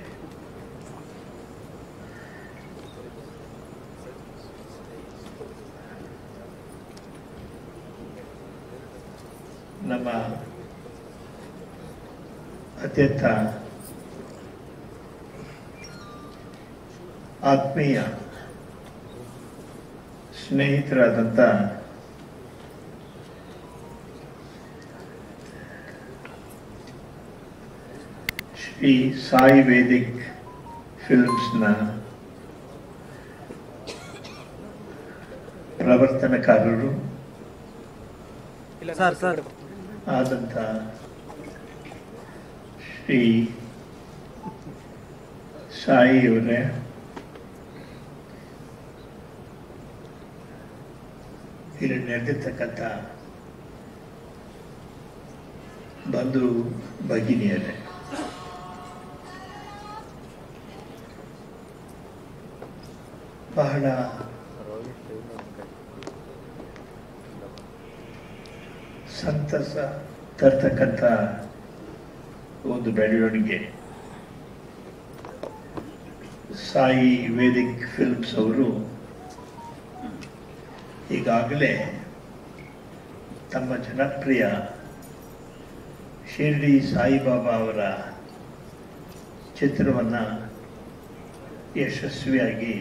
ನಮ್ಮ ಅತ್ಯಂತ ಆತ್ಮೀಯ ಸ್ನೇಹಿತರಾದಂಥ ಶ್ರೀ ಸಾಯಿ ವೇದಿಕ್ ಫಿಲ್ಮ್ಸ್ನ ಪ್ರವರ್ತನಕಾರರು ಸರ್ ಸರ್ ಆದಂಥ ಶ್ರೀ ಸಾಯಿಯವರೇ ಇಲ್ಲಿ ನಡೆದಿರ್ತಕ್ಕಂಥ ಬಂಧು ಭಗಿನಿಯರೇ ಬಹಳ ಸಂತಸ ತರ್ತಕ್ಕಂಥ ಒಂದು ಬೆಳವಣಿಗೆ ಸಾಯಿ ವೇದಿಕ್ ಫಿಲ್ಮ್ಸ್ ಅವರು ಈಗಾಗಲೇ ತಮ್ಮ ಜನಪ್ರಿಯ ಶಿರ್ಡಿ ಸಾಯಿಬಾಬಾ ಅವರ ಚಿತ್ರವನ್ನು ಯಶಸ್ವಿಯಾಗಿ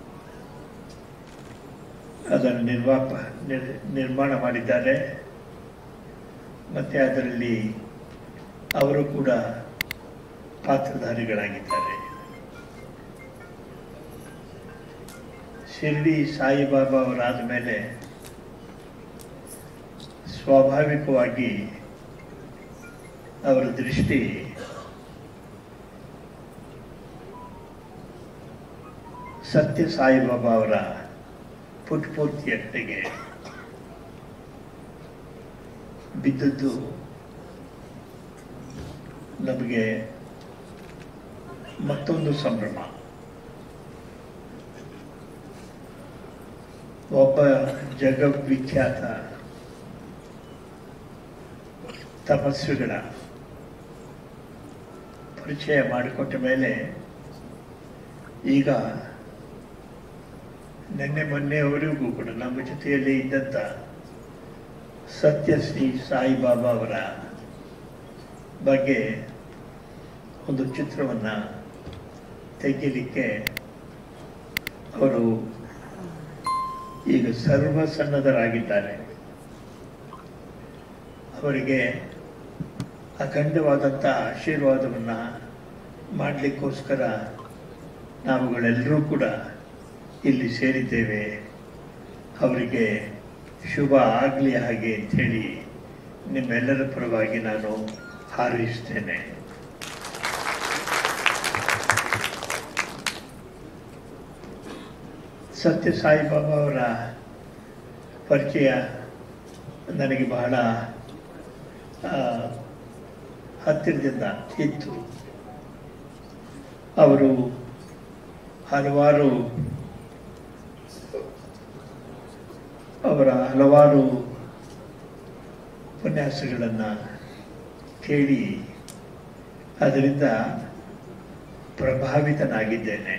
ಅದನ್ನು ನಿರ್ವಾಪ ನಿರ್ ನಿರ್ಮಾಣ ಮಾಡಿದ್ದಾರೆ ಮತ್ತು ಅದರಲ್ಲಿ ಅವರು ಕೂಡ ಪಾತ್ರಧಾರಿಗಳಾಗಿದ್ದಾರೆ ಶಿರ್ಡಿ ಸಾಯಿಬಾಬಾ ಅವರಾದ ಮೇಲೆ ಸ್ವಾಭಾವಿಕವಾಗಿ ಅವರ ದೃಷ್ಟಿ ಸತ್ಯ ಸಾಯಿಬಾಬಾ ಅವರ ಪುಟ್ಪೂರ್ತಿಯ ಕಡೆಗೆ ಬಿದ್ದದ್ದು ನಮಗೆ ಮತ್ತೊಂದು ಸಂಭ್ರಮ ಒಬ್ಬ ಜಗವಿಖ್ಯಾತ ತಪಸ್ವಿಗಳ ಪರಿಚಯ ಮಾಡಿಕೊಟ್ಟ ಮೇಲೆ ಈಗ ನಿನ್ನೆ ಮೊನ್ನೆಯವರೆಗೂ ಕೂಡ ನಮ್ಮ ಜೊತೆಯಲ್ಲಿ ಇದ್ದಂಥ ಸತ್ಯ ಶ್ರೀ ಸಾಯಿಬಾಬಾ ಅವರ ಬಗ್ಗೆ ಒಂದು ಚಿತ್ರವನ್ನು ತೆಗೆಯಲಿಕ್ಕೆ ಅವರು ಈಗ ಸರ್ವಸನ್ನದ್ಧರಾಗಿದ್ದಾರೆ ಅವರಿಗೆ ಅಖಂಡವಾದಂಥ ಆಶೀರ್ವಾದವನ್ನು ಮಾಡಲಿಕ್ಕೋಸ್ಕರ ನಾವುಗಳೆಲ್ಲರೂ ಕೂಡ ಇಲ್ಲಿ ಸೇರಿದ್ದೇವೆ ಅವರಿಗೆ ಶುಭ ಆಗಲಿ ಹಾಗೆ ಅಂಥೇಳಿ ನಿಮ್ಮೆಲ್ಲರ ಪರವಾಗಿ ನಾನು ಹಾರೈಸ್ತೇನೆ ಸತ್ಯ ಸಾಯಿಬಾಬಾ ಅವರ ಪರಿಚಯ ನನಗೆ ಬಹಳ ಆ, ಹತ್ತಿರದಿಂದ ಇತ್ತು ಅವರು ಹಲವಾರು ಅವರ ಹಲವಾರು ಉಪನ್ಯಾಸಗಳನ್ನು ಕೇಳಿ ಅದರಿಂದ ಪ್ರಭಾವಿತನಾಗಿದ್ದೇನೆ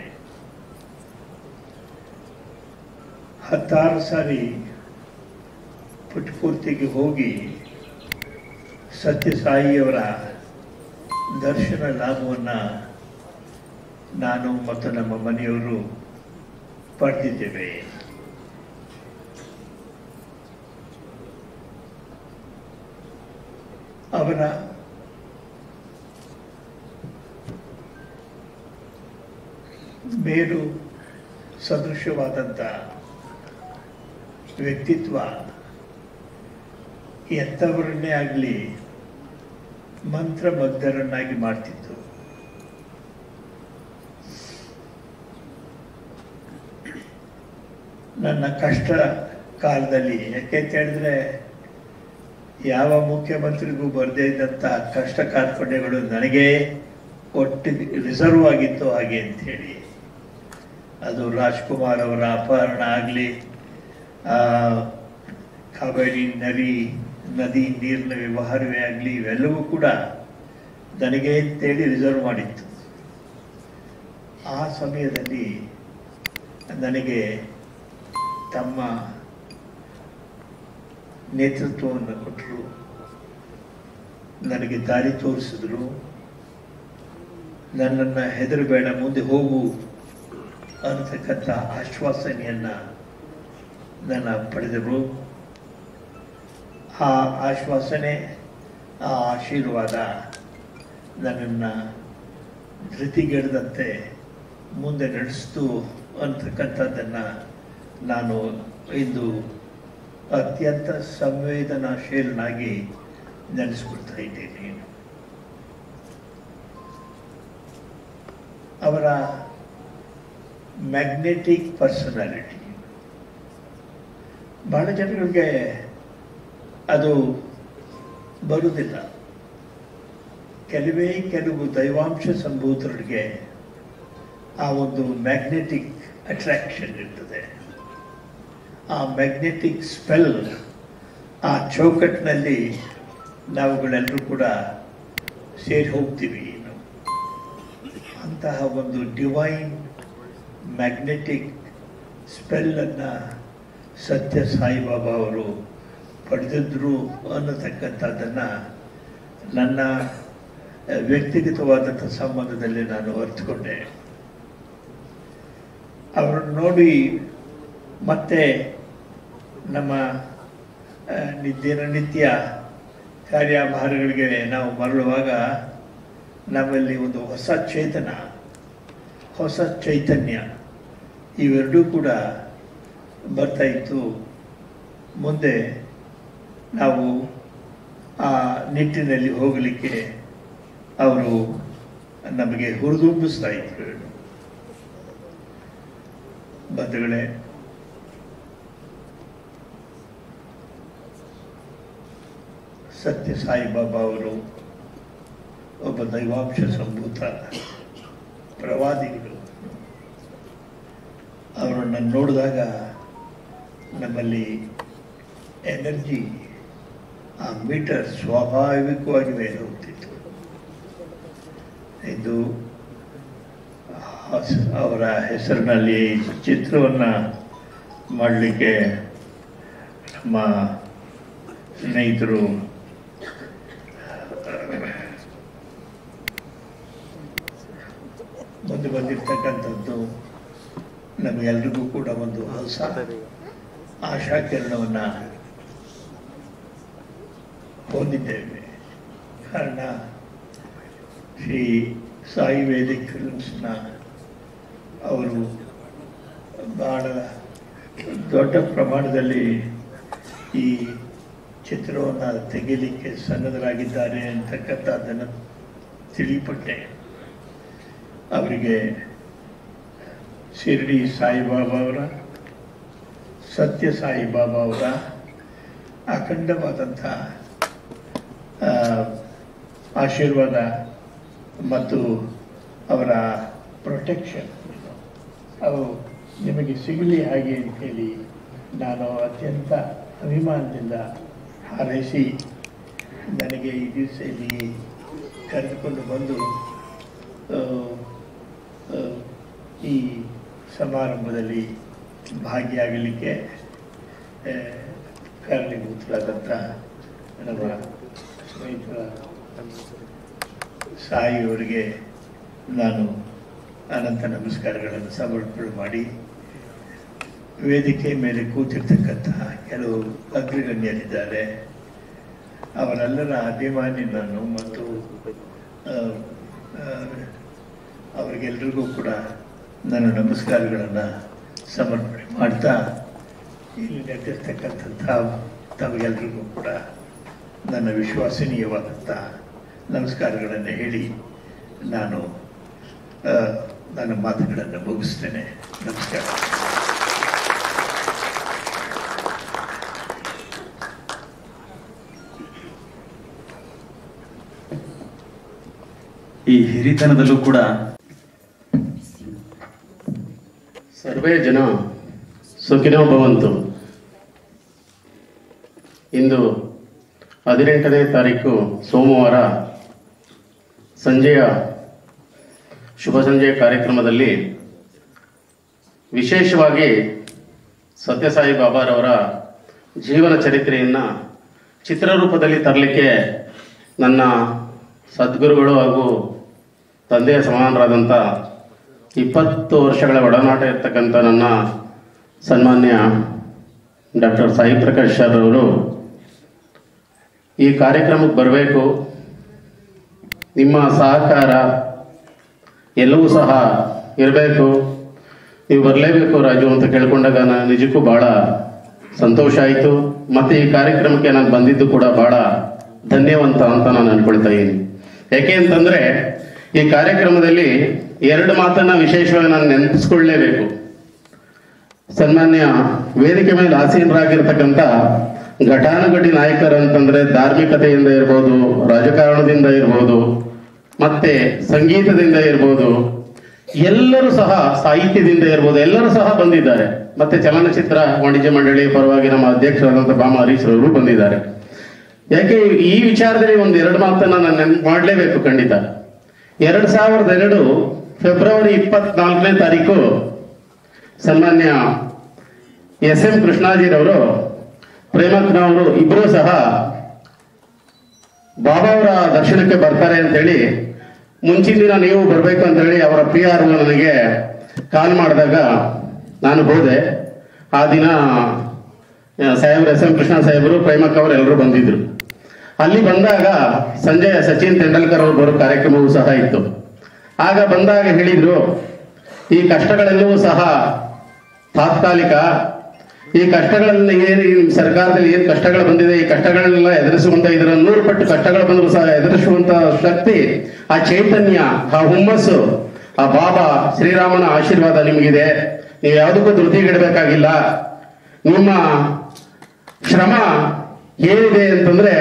ಹತ್ತಾರು ಸಾರಿ ಪುಟ್ಪೂರ್ತಿಗೆ ಹೋಗಿ ಸತ್ಯಸಾಯಿಯವರ ದರ್ಶನ ಲಾಭವನ್ನು ನಾನು ಮತ್ತು ನಮ್ಮ ಮನೆಯವರು ಪಡೆದಿದ್ದೇವೆ ಅವರ ಮೇಲು ಸದೃಶವಾದಂಥ ವ್ಯಕ್ತಿತ್ವ ಎಂಥವರನ್ನೇ ಆಗಲಿ ಮಂತ್ರಮಗ್ಧರನ್ನಾಗಿ ಮಾಡ್ತಿತ್ತು ನನ್ನ ಕಷ್ಟ ಕಾಲದಲ್ಲಿ ಯಾಕೆ ಅಂತ ಹೇಳಿದ್ರೆ ಯಾವ ಮುಖ್ಯಮಂತ್ರಿಗೂ ಬರದೇ ಇದ್ದಂಥ ಕಷ್ಟ ಕಾರ್ಪಣ್ಯಗಳು ನನಗೆ ಒಟ್ಟಿಗೆ ರಿಸರ್ವ್ ಆಗಿತ್ತು ಹಾಗೆ ಅಂಥೇಳಿ ಅದು ರಾಜ್ಕುಮಾರ್ ಅವರ ಅಪಹರಣ ಆಗಲಿ ಕಾವೇರಿ ನರಿ ನದಿ ನೀರಿನ ವ್ಯವಹಾರವೇ ಆಗಲಿ ಇವೆಲ್ಲವೂ ಕೂಡ ನನಗೆ ಅಂತೇಳಿ ರಿಸರ್ವ್ ಮಾಡಿತ್ತು ಆ ಸಮಯದಲ್ಲಿ ನನಗೆ ತಮ್ಮ ನೇತೃತ್ವವನ್ನು ಕೊಟ್ಟರು ನನಗೆ ದಾರಿ ತೋರಿಸಿದ್ರು ನನ್ನನ್ನು ಹೆದರಬೇಡ ಮುಂದೆ ಹೋಗು ಅನ್ನತಕ್ಕಂಥ ಆಶ್ವಾಸನೆಯನ್ನ ನನ್ನ ಪಡೆದರು ಆ ಆಶ್ವಾಸನೆ ಆ ಆಶೀರ್ವಾದ ನನ್ನನ್ನು ಧೃತಿಗೆಡದಂತೆ ಮುಂದೆ ನಡೆಸ್ತು ಅಂತಕ್ಕಂಥದ್ದನ್ನು ನಾನು ಇಂದು ಅತ್ಯಂತ ಸಂವೇದನಾಶೀಲನಾಗಿ ನೆನೆಸ್ಕೊಳ್ತಾ ಇದ್ದೇನೆ ಅವರ ಮ್ಯಾಗ್ನೆಟಿಕ್ ಪರ್ಸನಾಲಿಟಿ ಬಹಳ ಜನಗಳಿಗೆ ಅದು ಬರುವುದಿಲ್ಲ ಕೆಲವೇ ಕೆಲವು ದೈವಾಂಶ ಸಂಭೂತರಿಗೆ ಆ ಒಂದು ಮ್ಯಾಗ್ನೆಟಿಕ್ ಅಟ್ರಾಕ್ಷನ್ ಇರ್ತದೆ ಆ ಮ್ಯಾಗ್ನೆಟಿಕ್ ಸ್ಪೆಲ್ ಆ ಚೌಕಟ್ಟಿನಲ್ಲಿ ನಾವುಗಳೆಲ್ಲರೂ ಕೂಡ ಸೇರಿ ಹೋಗ್ತೀವಿ ನಾವು. ಅಂತಹ ಒಂದು ಡಿವೈನ್ ಮ್ಯಾಗ್ನೆಟಿಕ್ ಸ್ಪೆಲ್ಲನ್ನು ಸತ್ಯ ಸಾಯಿಬಾಬಾ ಅವರು ಪಡೆದಿದ್ರು ಅನ್ನತಕ್ಕಂಥದ್ದನ್ನು ನನ್ನ ಆ, ವ್ಯಕ್ತಿಗತವಾದಂಥ ಸಂಬಂಧದಲ್ಲಿ ನಾನು ಅರ್ಥಕೊಂಡೆ ಅವರನ್ನು ನೋಡಿ ಮತ್ತೆ ನಮ್ಮ ಆ, ನಿ- ದಿನನಿತ್ಯ ಕಾರ್ಯಭಾರಗಳಿಗೆ ನಾವು ಮರಳುವಾಗ ನಮ್ಮಲ್ಲಿ ಒಂದು ಹೊಸ ಚೇತನ ಹೊಸ ಚೈತನ್ಯ ಇವೆರಡೂ ಕೂಡ ಬರ್ತಾ ಇತ್ತು ಮುಂದೆ ನಾವು ಆ ನಿಟ್ಟಿನಲ್ಲಿ ಹೋಗಲಿಕ್ಕೆ ಅವರು ನಮಗೆ ಹುರಿದುಂಬಿಸ್ತಾ ಇದ್ರು ಬಂಧುಗಳೇ ಸತ್ಯ ಸಾಯಿಬಾಬಾ ಅವರು ಒಬ್ಬ ದೈವಾಂಶ ಸಂಭೂತ ಪ್ರವಾದಿಗಳು ಅವರನ್ನು ನೋಡಿದಾಗ ನಮ್ಮಲ್ಲಿ ಎನರ್ಜಿ ಆ ಮೀಟರ್ ಸ್ವಾಭಾವಿಕವಾಗಿ ಮೇಲೆ ಹೋಗ್ತಿತ್ತು ಇದು ಹಸ್- ಅವರ ಹೆಸರಿನಲ್ಲಿ ಚಿತ್ರವನ್ನು ಮಾಡಲಿಕ್ಕೆ ನಮ್ಮ ಸ್ನೇಹಿತರು ಮುಂದೆ ಬಂದಿರತಕ್ಕಂಥದ್ದು ನಮಗೆಲ್ರಿಗೂ ಕೂಡ ಒಂದು ಹೊಸ ಆಶಾಕಿರಣವನ್ನು ಹೊಂದಿದ್ದೇವೆ ಕಾರಣ ಶ್ರೀ ಸಾಯಿ ವೇದಿಕ್ ಫಿಲ್ಮ್ಸ್ನ ಅವರು ಬಹಳ ದೊಡ್ಡ ಪ್ರಮಾಣದಲ್ಲಿ ಈ ಚಿತ್ರವನ್ನು ತೆಗೆಯಲಿಕ್ಕೆ ಸನ್ನದ್ಧರಾಗಿದ್ದಾರೆ ಅಂತಕ್ಕಂಥದ್ದನ್ನು ತಿಳಿಪಟ್ಟೆ ಅವರಿಗೆ ಶಿರ್ಡಿ ಸಾಯಿಬಾಬಾ ಅವರ ಸತ್ಯ ಸಾಯಿಬಾಬಾ ಅವರ ಅಖಂಡವಾದಂಥ ಆ, ಆಶೀರ್ವಾದ ಮತ್ತು ಅವರ ಪ್ರೊಟೆಕ್ಷನ್ ಅವು ನಿಮಗೆ ಸಿಗಲಿ ಹಾಗೆ ಅಂತೇಳಿ ನಾನು ಅತ್ಯಂತ ಅಭಿಮಾನದಿಂದ ಹಾರೈಸಿ ನನಗೆ ಈ ದಿವಸ ಇಲ್ಲಿ ಕರೆದುಕೊಂಡು ಬಂದು ಆ, ಆ, ಈ ಸಮಾರಂಭದಲ್ಲಿ ಭಾಗಿಯಾಗಲಿಕ್ಕೆ ಆ, ಕಾರಣೀಭೂತರಾದಂಥ ನಮ್ಮ ಸ್ನೇಹಿತರ ಸಾಯಿಯವರಿಗೆ ನಾನು ಅನಂತ ನಮಸ್ಕಾರಗಳನ್ನು ಸಮರ್ಪಣೆ ಮಾಡಿ ವೇದಿಕೆ ಮೇಲೆ ಕೂತಿರ್ತಕ್ಕಂತಹ ಕೆಲವು ಅಗ್ರಗಣ್ಯರಿದ್ದಾರೆ ಅವರೆಲ್ಲರ ಅಭಿಮಾನಿ ನಾನು ಮತ್ತು ಆ, ಆ, ಅವರಿಗೆಲ್ರಿಗೂ ಕೂಡ ನನ್ನ ನಮಸ್ಕಾರಗಳನ್ನು ಸಮರ್ಪಣೆ ಮಾಡ್ತಾ ಇಲ್ಲಿ ನಡೆದಿರ್ತಕ್ಕಂಥ ತಮಗೆಲ್ರಿಗೂ ಕೂಡ ನನ್ನ ವಿಶ್ವಾಸನೀಯವಾದಂಥ ನಮಸ್ಕಾರಗಳನ್ನು ಹೇಳಿ ನಾನು ಆ, ನನ್ನ ಮಾತುಗಳನ್ನು ಮುಗಿಸ್ತೇನೆ ನಮಸ್ಕಾರ ಈ ಹಿರಿತನದಲ್ಲೂ ಕೂಡ ಸರ್ವೇ ಜನ ಸುಖಿನೋ ಭವಂತು ಇಂದು ಹದಿನೆಂಟನೇ ತಾರೀಕು ಸೋಮವಾರ ಸಂಜೆಯ ಶುಭ ಸಂಜೆಯ ಕಾರ್ಯಕ್ರಮದಲ್ಲಿ ವಿಶೇಷವಾಗಿ ಸತ್ಯಸಾಯಿ ಬಾಬಾರವರ ಜೀವನ ಚರಿತ್ರೆಯನ್ನು ಚಿತ್ರರೂಪದಲ್ಲಿ ತರಲಿಕ್ಕೆ ನನ್ನ ಸದ್ಗುರುಗಳು ಹಾಗೂ ತಂದೆಯ ಸಮಾನರಾದಂಥ ಇಪ್ಪತ್ತು ವರ್ಷಗಳ ಒಡನಾಟ ಇರ್ತಕ್ಕಂಥ ನನ್ನ ಸನ್ಮಾನ್ಯ ಡಾಕ್ಟರ್ ಸಾಯಿ ಪ್ರಕಾಶ್ ಸರ್ ಅವರು ಈ ಕಾರ್ಯಕ್ರಮಕ್ಕೆ ಬರಬೇಕು ನಿಮ್ಮ ಸಹಕಾರ ಎಲ್ಲವೂ ಸಹ ಇರಬೇಕು ನೀವು ಬರಲೇಬೇಕು ರಾಜು ಅಂತ ಕೇಳ್ಕೊಂಡಾಗ ನಾನು ನಿಜಕ್ಕೂ ಬಹಳ ಸಂತೋಷ ಆಯಿತು ಮತ್ತು ಈ ಕಾರ್ಯಕ್ರಮಕ್ಕೆ ನಾನು ಬಂದಿದ್ದು ಕೂಡ ಬಹಳ ಧನ್ಯವಂತ ಅಂತ ನಾನು ಅನ್ಕೊಳ್ತಾ ಇದ್ದೀನಿ ಯಾಕೆ ಅಂತಂದ್ರೆ ಈ ಕಾರ್ಯಕ್ರಮದಲ್ಲಿ ಎರಡು ಮಾತನ್ನ ವಿಶೇಷವಾಗಿ ನಾನು ನೆನಪಿಸ್ಕೊಳ್ಳೇಬೇಕು ಸನ್ಮಾನ್ಯ ವೇದಿಕೆ ಮೇಲೆ ಆಸೀನರಾಗಿರ್ತಕ್ಕಂಥ ಘಟಾನುಘಟಿ ನಾಯಕರು ಅಂತಂದ್ರೆ ಧಾರ್ಮಿಕತೆಯಿಂದ ಇರ್ಬೋದು ರಾಜಕಾರಣದಿಂದ ಇರ್ಬೋದು ಮತ್ತೆ ಸಂಗೀತದಿಂದ ಇರ್ಬೋದು ಎಲ್ಲರೂ ಸಹ ಸಾಹಿತ್ಯದಿಂದ ಇರ್ಬೋದು ಎಲ್ಲರೂ ಸಹ ಬಂದಿದ್ದಾರೆ ಮತ್ತೆ ಚಲನಚಿತ್ರ ವಾಣಿಜ್ಯ ಮಂಡಳಿ ಪರವಾಗಿ ನಮ್ಮ ಅಧ್ಯಕ್ಷರಾದಂಥ ಬಾಮ ಹರೀಶ್ ಅವರು ಬಂದಿದ್ದಾರೆ ಯಾಕೆ ಈ ವಿಚಾರದಲ್ಲಿ ಒಂದು ಎರಡು ಮಾತನ್ನ ನಾನು ನೆನ್ಪು ಮಾಡಲೇಬೇಕು ಖಂಡಿತ ಎರಡ್ ಸಾವಿರದ ಎರಡು ಫೆಬ್ರವರಿ ಇಪ್ಪತ್ನಾಲ್ಕನೇ ತಾರೀಕು ಸನ್ಮಾನ್ಯ ಎಸ್ ಎಂ ಕೃಷ್ಣಾಜಿರವರು ಪ್ರೇಮಕ್ಕನವರು ಇಬ್ಬರೂ ಸಹ ಬಾಬಾ ಅವರ ದರ್ಶನಕ್ಕೆ ಬರ್ತಾರೆ ಅಂತೇಳಿ ಮುಂಚಿನ ದಿನ ನೀವು ಬರಬೇಕು ಅಂತ ಹೇಳಿ ಅವರ ಪಿ ಆರ್ ನನಗೆ ಕಾಲ್ ಮಾಡಿದಾಗ ನಾನು ಹೋದೆ ಆ ದಿನ ಆ, ಸಾಹೇಬ್ರು ಎಸ್ ಎಂ ಕೃಷ್ಣ ಸಾಹೇಬರು ಪ್ರೇಮಕ್ಕ ಅವರು ಎಲ್ಲರೂ ಬಂದಿದ್ರು ಅಲ್ಲಿ ಬಂದಾಗ ಸಂಜೆ ಸಚಿನ್ ತೆಂಡೂಲ್ಕರ್ ಅವರು ಬರೋ ಕಾರ್ಯಕ್ರಮವೂ ಸಹ ಇತ್ತು ಆಗ ಬಂದಾಗ ಹೇಳಿದ್ರು ಈ ಕಷ್ಟಗಳೆಲ್ಲವೂ ಸಹ ತಾತ್ಕಾಲಿಕ ಈ ಕಷ್ಟಗಳನ್ನ ಏನು ಈ ಸರ್ಕಾರದಲ್ಲಿ ಏನು ಕಷ್ಟಗಳು ಬಂದಿದೆ ಈ ಕಷ್ಟಗಳನ್ನೆಲ್ಲ ಎದುರಿಸುವಂತ ಇದರ ನೂರು ಪಟ್ಟು ಕಷ್ಟಗಳು ಬಂದರೂ ಸಹ ಎದುರಿಸುವಂತ ಶಕ್ತಿ ಆ ಚೈತನ್ಯ ಆ ಹುಮ್ಮಸ್ಸು ಆ ಬಾಬಾ ಶ್ರೀರಾಮನ ಆಶೀರ್ವಾದ ನಿಮಗಿದೆ ನೀವು ಯಾವುದಕ್ಕೂ ಧೃತಿಗಿಡಬೇಕಾಗಿಲ್ಲ ನಿಮ್ಮ ಶ್ರಮ ಏನಿದೆ ಅಂತಂದ್ರೆ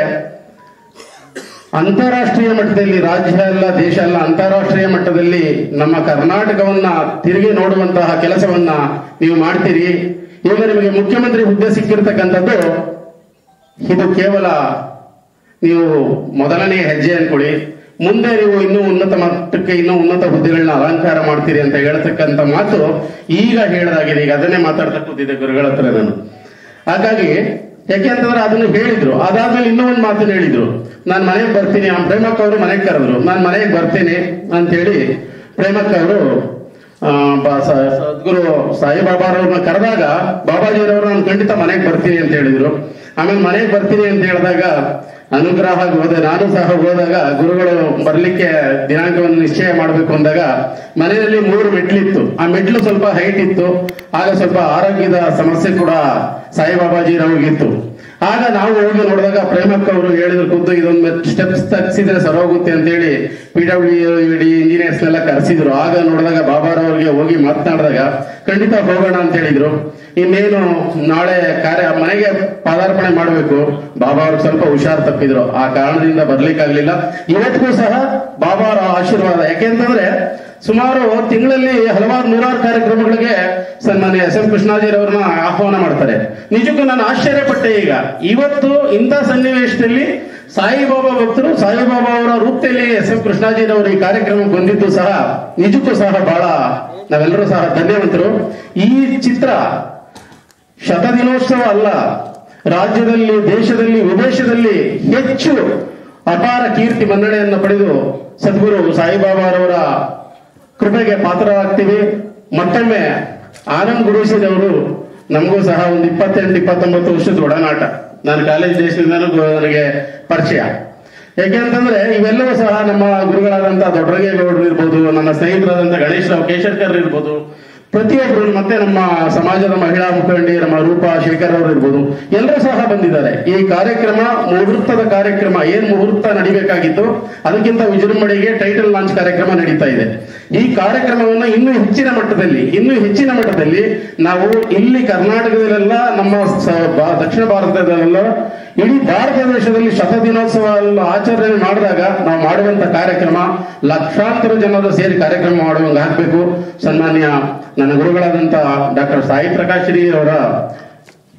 ಅಂತಾರಾಷ್ಟ್ರೀಯ ಮಟ್ಟದಲ್ಲಿ ರಾಜ್ಯ ಅಲ್ಲ ದೇಶ ಅಲ್ಲ ಅಂತಾರಾಷ್ಟ್ರೀಯ ಮಟ್ಟದಲ್ಲಿ ನಮ್ಮ ಕರ್ನಾಟಕವನ್ನ ತಿರುಗಿ ನೋಡುವಂತಹ ಕೆಲಸವನ್ನ ನೀವು ಮಾಡ್ತೀರಿ ಈಗ ನಿಮಗೆ ಮುಖ್ಯಮಂತ್ರಿ ಹುದ್ದೆ ಸಿಕ್ಕಿರ್ತಕ್ಕಂಥದ್ದು ಇದು ಕೇವಲ ನೀವು ಮೊದಲನೇ ಹೆಜ್ಜೆ ಅನ್ಕೊಳ್ಳಿ ಮುಂದೆ ನೀವು ಇನ್ನೂ ಉನ್ನತ ಮಟ್ಟಕ್ಕೆ ಇನ್ನೂ ಉನ್ನತ ಹುದ್ದೆಗಳನ್ನ ಅಲಂಕಾರ ಮಾಡ್ತೀರಿ ಅಂತ ಹೇಳ್ತಕ್ಕಂಥ ಮಾತು ಈಗ ಹೇಳದಾಗಿದೆ ಈಗ ಅದನ್ನೇ ಮಾತಾಡ್ತಾ ಕೂತಿದ್ದೆ ಗುರುಗಳ ಹತ್ರ ನಾನು ಹಾಗಾಗಿ ಯಾಕೆ ಅಂತಂದ್ರೆ ಅದನ್ನು ಹೇಳಿದ್ರು ಅದಾದ್ಮೇಲೆ ಇನ್ನೂ ಒಂದು ಮಾತನ್ನು ಹೇಳಿದ್ರು ನಾನು ಮನೆಗೆ ಬರ್ತೀನಿ ಆ ಪ್ರೇಮಕ್ಕ ಅವರು ಮನೆಗೆ ಕರೆದ್ರು ನಾನು ಮನೆಗೆ ಬರ್ತೀನಿ ಅಂತ ಹೇಳಿ ಪ್ರೇಮಕ್ಕ ಅವರು ಆ, ಬ- ಸ- ಸದ್ಗುರು ಸಾಯಿಬಾಬಾರವ್ರನ್ನ ಕರೆದಾಗ ಬಾಬಾಜಿಯವರು ನಾನು ಖಂಡಿತ ಮನೆಗೆ ಬರ್ತೀನಿ ಅಂತ ಹೇಳಿದ್ರು ಆಮೇಲೆ ಮನೆಗೆ ಬರ್ತೀನಿ ಅಂತ ಹೇಳಿದಾಗ ಅನುಗ್ರಹ ಆಗಿ ಹೋದೆ ನಾನು ಸಹ ಹೋದಾಗ ಗುರುಗಳು ಬರ್ಲಿಕ್ಕೆ ದಿನಾಂಕವನ್ನು ನಿಶ್ಚಯ ಮಾಡಬೇಕು ಅಂದಾಗ ಮನೆಯಲ್ಲಿ ಮೂರು ಮೆಟ್ಲಿತ್ತು ಆ ಮೆಟ್ಲು ಸ್ವಲ್ಪ ಹೈಟ್ ಇತ್ತು ಆಗ ಸ್ವಲ್ಪ ಆರೋಗ್ಯದ ಸಮಸ್ಯೆ ಕೂಡ ಸಾಯಿಬಾಬಾಜಿರವ್ರಿಗಿತ್ತು ಆಗ ನಾವು ಹೋಗಿ ನೋಡಿದಾಗ ಪ್ರೇಮಕ್ಕ ಅವರು ಹೇಳಿದ್ರು ಖುದ್ದು ಇದೊಂದು ಸ್ಟೆಪ್ಸ್ ತಗ್ಸಿದ್ರೆ ಸರೋಗುತ್ತೆ ಅಂತ ಹೇಳಿ ಪಿ ಡಬ್ಲ್ಯೂ ಡಿ ಇಂಜಿನಿಯರ್ಸ್ನೆಲ್ಲ ಕರೆಸಿದ್ರು ಆಗ ನೋಡಿದಾಗ ಬಾಬಾರವ್ರಿಗೆ ಹೋಗಿ ಮಾತನಾಡಿದಾಗ ಖಂಡಿತ ಹೋಗೋಣ ಅಂತ ಹೇಳಿದ್ರು ಇನ್ನೇನು ನಾಳೆ ಕಾರ್ಯ ಮನೆಗೆ ಪಾದಾರ್ಪಣೆ ಮಾಡಬೇಕು ಬಾಬಾ ಅವ್ರಿಗೆ ಸ್ವಲ್ಪ ಹುಷಾರ್ ತಪ್ಪಿದ್ರು ಆ ಕಾರಣದಿಂದ ಬರ್ಲಿಕ್ಕಾಗ್ಲಿಲ್ಲ ಇವತ್ತಿಗೂ ಸಹ ಬಾಬಾ ಅವರ ಆಶೀರ್ವಾದ ಯಾಕೆಂತಂದ್ರೆ ಸುಮಾರು ತಿಂಗಳಲ್ಲಿ ಹಲವಾರು ನೂರಾರು ಕಾರ್ಯಕ್ರಮಗಳಿಗೆ ಸನ್ಮಾನ್ಯ ಎಸ್ ಎಂ ಕೃಷ್ಣಾಜಿರವ್ರನ್ನ ಆಹ್ವಾನ ಮಾಡ್ತಾರೆ ನಿಜಕ್ಕೂ ನಾನು ಆಶ್ಚರ್ಯಪಟ್ಟೆ ಈಗ ಇವತ್ತು ಇಂಥ ಸನ್ನಿವೇಶದಲ್ಲಿ ಸಾಯಿಬಾಬಾ ಭಕ್ತರು ಸಾಯಿಬಾಬಾ ಅವರ ರೂಪದಲ್ಲಿ ಎಸ್ ಎಂ ಕೃಷ್ಣಾಜಿರವರು ಈ ಕಾರ್ಯಕ್ರಮಕ್ಕೆ ಬಂದಿದ್ದು ಸಹ ನಿಜಕ್ಕೂ ಸಹ ಬಹಳ ನಾವೆಲ್ಲರೂ ಸಹ ಧನ್ಯವಂತರು ಈ ಚಿತ್ರ ಶತದಿನೋತ್ಸವ ಅಲ್ಲ ರಾಜ್ಯದಲ್ಲಿ ದೇಶದಲ್ಲಿ ವಿದೇಶದಲ್ಲಿ ಹೆಚ್ಚು ಅಪಾರ ಕೀರ್ತಿ ಮನ್ನಣೆಯನ್ನು ಪಡೆದು ಸದ್ಗುರು ಸಾಯಿಬಾಬಾರವರ ಕೃಪೆಗೆ ಪಾತ್ರರಾಗ್ತೀವಿ ಮತ್ತೊಮ್ಮೆ ಆನಂದ್ ಗುರುಸಿದವರು ನಮಗೂ ಸಹ ಒಂದು ಇಪ್ಪತ್ತೆಂಟು ಇಪ್ಪತ್ತೊಂಬತ್ತು ವರ್ಷದ ಒಡನಾಟ ನಾನು ಕಾಲೇಜ್ ದೇಶದಿಂದನೂ ಗು- ನನಗೆ ಪರಿಚಯ ಯಾಕೆಂತಂದ್ರೆ ಇವೆಲ್ಲವೂ ಸಹ ನಮ್ಮ ಗುರುಗಳಾದಂತಹ ದೊಡ್ಡರಂಗೇಗೌಡರು ಇರ್ಬೋದು ನನ್ನ ಸ್ನೇಹಿತರಾದಂತಹ ಗಣೇಶ್ ರಾವ್ ಕೇಶರ್ಕರ್ ಇರ್ಬೋದು ಪ್ರತಿಯೊಬ್ಬರು ಮತ್ತೆ ನಮ್ಮ ಸಮಾಜದ ಮಹಿಳಾ ಮುಖಂಡಿ ನಮ್ಮ ರೂಪಾ ಶೇಖರ್ ಅವರು ಇರ್ಬೋದು ಎಲ್ಲರೂ ಸಹ ಬಂದಿದ್ದಾರೆ ಈ ಕಾರ್ಯಕ್ರಮ ಮುಹೂರ್ತದ ಕಾರ್ಯಕ್ರಮ ಏನ್ ಮುಹೂರ್ತ ನಡಿಬೇಕಾಗಿತ್ತು ಅದಕ್ಕಿಂತ ವಿಜೃಂಭಣೆಗೆ ಟೈಟಲ್ ಲಾಂಚ್ ಕಾರ್ಯಕ್ರಮ ನಡೀತಾ ಇದೆ ಈ ಕಾರ್ಯಕ್ರಮವನ್ನು ಇನ್ನೂ ಹೆಚ್ಚಿನ ಮಟ್ಟದಲ್ಲಿ ಇನ್ನೂ ಹೆಚ್ಚಿನ ಮಟ್ಟದಲ್ಲಿ ನಾವು ಇಲ್ಲಿ ಕರ್ನಾಟಕದಲ್ಲೆಲ್ಲ ನಮ್ಮ ಸ- ಬಾ- ದಕ್ಷಿಣ ಭಾರತದಲ್ಲೆಲ್ಲ ಇಡೀ ಭಾರತ ದೇಶದಲ್ಲಿ ಶತ ದಿನೋತ್ಸವ ಎಲ್ಲ ಆಚರಣೆ ಮಾಡಿದಾಗ ನಾವು ಮಾಡುವಂತ ಕಾರ್ಯಕ್ರಮ ಲಕ್ಷಾಂತರ ಜನರು ಸೇರಿ ಕಾರ್ಯಕ್ರಮ ಮಾಡುವಂಗೆ ಹಾಕಬೇಕು ಸನ್ಮಾನ್ಯ ನನ್ನ ಗುರುಗಳಾದಂತ ಡಾಕ್ಟರ್ ಸಾಯಿ ಪ್ರಕಾಶ್ ಶ್ರೀ ಅವರ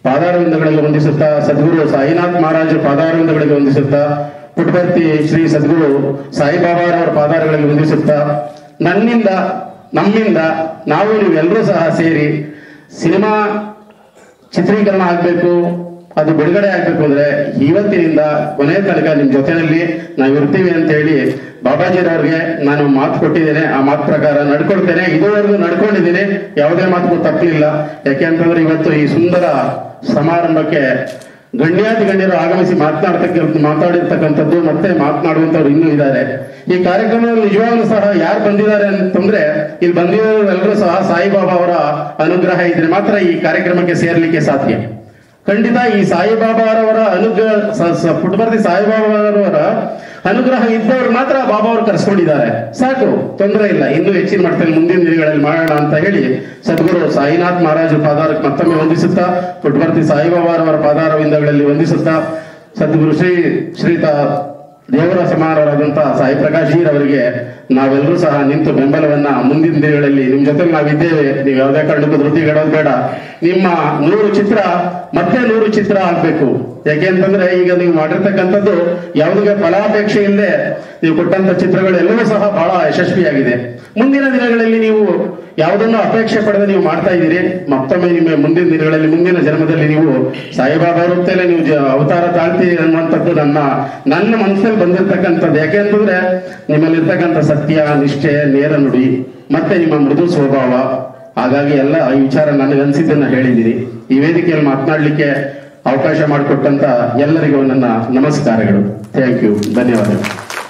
ಪಾದಾರವಿಂದಗಳಿಗೆ ವಂದಿಸುತ್ತಾ ಸದ್ಗುರು ಸಾಯಿನಾಥ್ ಮಹಾರಾಜರ ಪಾದಾರವಿಂದಗಳಿಗೆ ವಂದಿಸುತ್ತಾ ಪುಟ್ಟಭರ್ತಿ ಶ್ರೀ ಸದ್ಗುರು ಸಾಯಿಬಾಬಾರವರ ಪಾದಾರಗಳಿಗೆ ವಂದಿಸುತ್ತಾ ನನ್ನಿಂದ ನಮ್ಮಿಂದ ನಾವು ನೀವೆಲ್ಲರೂ ಸಹ ಸೇರಿ ಸಿನಿಮಾ ಚಿತ್ರೀಕರಣ ಆಗ್ಬೇಕು ಅದು ಬಿಡುಗಡೆ ಆಗ್ಬೇಕು ಅಂದ್ರೆ ಇವತ್ತಿನಿಂದ ಕೊನೆಯ ತನಕ ನಿಮ್ ಜೊತೆನಲ್ಲಿ ನಾವು ಇರ್ತೀವಿ ಅಂತ ಹೇಳಿ ಬಾಬಾಜಿರವ್ರಿಗೆ ನಾನು ಮಾತು ಕೊಟ್ಟಿದ್ದೇನೆ ಆ ಮಾತು ಪ್ರಕಾರ ನಡ್ಕೊಳ್ತೇನೆ ಇದುವರೆಗೂ ನಡ್ಕೊಂಡಿದ್ದೀನಿ ಯಾವುದೇ ಮಾತು ತಪ್ಪಲಿಲ್ಲ ಯಾಕೆ ಅಂತಂದ್ರೆ ಇವತ್ತು ಈ ಸುಂದರ ಸಮಾರಂಭಕ್ಕೆ ಗಣ್ಯಾತಿ ಗಣ್ಯರು ಆಗಮಿಸಿ ಮಾತನಾಡ್ತಕ್ಕ ಮಾತಾಡಿರ್ತಕ್ಕಂಥದ್ದು ಮತ್ತೆ ಮಾತನಾಡುವಂತವ್ರು ಇನ್ನೂ ಇದ್ದಾರೆ ಈ ಕಾರ್ಯಕ್ರಮದಲ್ಲಿ ನಿಜವಾಗ್ಲೂ ಸಹ ಯಾರು ಬಂದಿದ್ದಾರೆ ಅಂತಂದ್ರೆ ಇಲ್ಲಿ ಬಂದಿರೋರೆಲ್ಲರೂ ಸಹ ಸಾಯಿಬಾಬಾ ಅವರ ಅನುಗ್ರಹ ಇದ್ರೆ ಮಾತ್ರ ಈ ಕಾರ್ಯಕ್ರಮಕ್ಕೆ ಸೇರ್ಲಿಕ್ಕೆ ಸಾಧ್ಯ ಖಂಡಿತ ಈ ಸಾಯಿಬಾಬಾರವರ ಅನುಗ್ರಹ ಸ- ಸ- ಪುಟ್ಟಬರ್ತಿ ಸಾಯಿಬಾಬಾರವರ ಅನುಗ್ರಹ ಇದ್ದವ್ರು ಮಾತ್ರ ಬಾಬಾ ಅವರು ಕರೆಸ್ಕೊಂಡಿದ್ದಾರೆ ಸಾಕು ತೊಂದರೆ ಇಲ್ಲ ಇನ್ನೂ ಹೆಚ್ಚಿನ ಮಟ್ಟದಲ್ಲಿ ಮುಂದಿನ ದಿನಗಳಲ್ಲಿ ಮಾಡೋಣ ಅಂತ ಹೇಳಿ ಸದ್ಗುರು ಸಾಯಿನಾಥ್ ಮಹಾರಾಜ ಪಾದಾರಕ್ಕೆ ಮತ್ತೊಮ್ಮೆ ವಂದಿಸುತ್ತಾ ಪುಟ್ಟಬರ್ತಿ ಸಾಯಿಬಾಬಾರವರ ಪಾದಾರವಿಂದಗಳಲ್ಲಿ ವಂದಿಸುತ್ತಾ ಸದ್ಗುರು ಶ್ರೀ ಶ್ರೀತ ದೇವರ ಸಮಾನರಾದಂತಹ ಸಾಯಿ ಪ್ರಕಾಶ್ ಅವರಿಗೆ ನಾವೆಲ್ಲರೂ ಸಹ ನಿಂತು ಬೆಂಬಲವನ್ನ ಮುಂದಿನ ದಿನಗಳಲ್ಲಿ ನಿಮ್ ಜೊತೆ ನಾವಿದ್ದೇವೆ ನೀವು ಯಾವುದೇ ಕಾರಣಕ್ಕೂ ಧೃತಿಗೆಡೋದು ಬೇಡ ನಿಮ್ಮ ನೂರು ಚಿತ್ರ ಮತ್ತೆ ನೂರು ಚಿತ್ರ ಆಗ್ಬೇಕು ಯಾಕೆ ಅಂತಂದ್ರೆ ಈಗ ನೀವು ಮಾಡಿರ್ತಕ್ಕಂಥದ್ದು ಯಾವುದೇ ಫಲಾಪೇಕ್ಷೆ ಇಲ್ಲದೆ ನೀವು ಕೊಟ್ಟಂತ ಚಿತ್ರಗಳು ಎಲ್ಲವೂ ಸಹ ಬಹಳ ಯಶಸ್ವಿಯಾಗಿದೆ ಮುಂದಿನ ದಿನಗಳಲ್ಲಿ ನೀವು ಯಾವುದನ್ನು ಅಪೇಕ್ಷೆ ಪಡೆದು ನೀವು ಮಾಡ್ತಾ ಇದ್ದೀರಿ ಮತ್ತೊಮ್ಮೆ ನಿಮ್ಮ ಮುಂದಿನ ದಿನಗಳಲ್ಲಿ ಮುಂದಿನ ಜನ್ಮದಲ್ಲಿ ನೀವು ಸಾಯಿಬಾಬಾ ರೂಪದಲ್ಲೇ ನೀವು ಜ- ಅವತಾರ ತಾಳ್ತೀರಿ ಅನ್ನುವಂಥದ್ದು ನನ್ನ ನನ್ನ ಮನಸ್ಸಲ್ಲಿ ಬಂದಿರತಕ್ಕಂಥದ್ದು ಯಾಕೆ ಅಂತಂದ್ರೆ ನಿಮ್ಮಲ್ಲಿರ್ತಕ್ಕಂಥ ಸತ್ಯ ನಿಷ್ಠೆ ನೇರ ನುಡಿ ಮತ್ತೆ ನಿಮ್ಮ ಮೃದು ಸ್ವಭಾವ ಹಾಗಾಗಿ ಎಲ್ಲ ಈ ವಿಚಾರ ನನಗೆ ಅನ್ಸಿದ್ದನ್ನ ಹೇಳಿದ್ದೀನಿ ಈ ವೇದಿಕೆಯಲ್ಲಿ ಮಾತನಾಡ್ಲಿಕ್ಕೆ ಅವಕಾಶ ಮಾಡಿಕೊಟ್ಟಂತ ಎಲ್ಲರಿಗೂ ನನ್ನ ನಮಸ್ಕಾರಗಳು ಥ್ಯಾಂಕ್ ಯು ಧನ್ಯವಾದಗಳು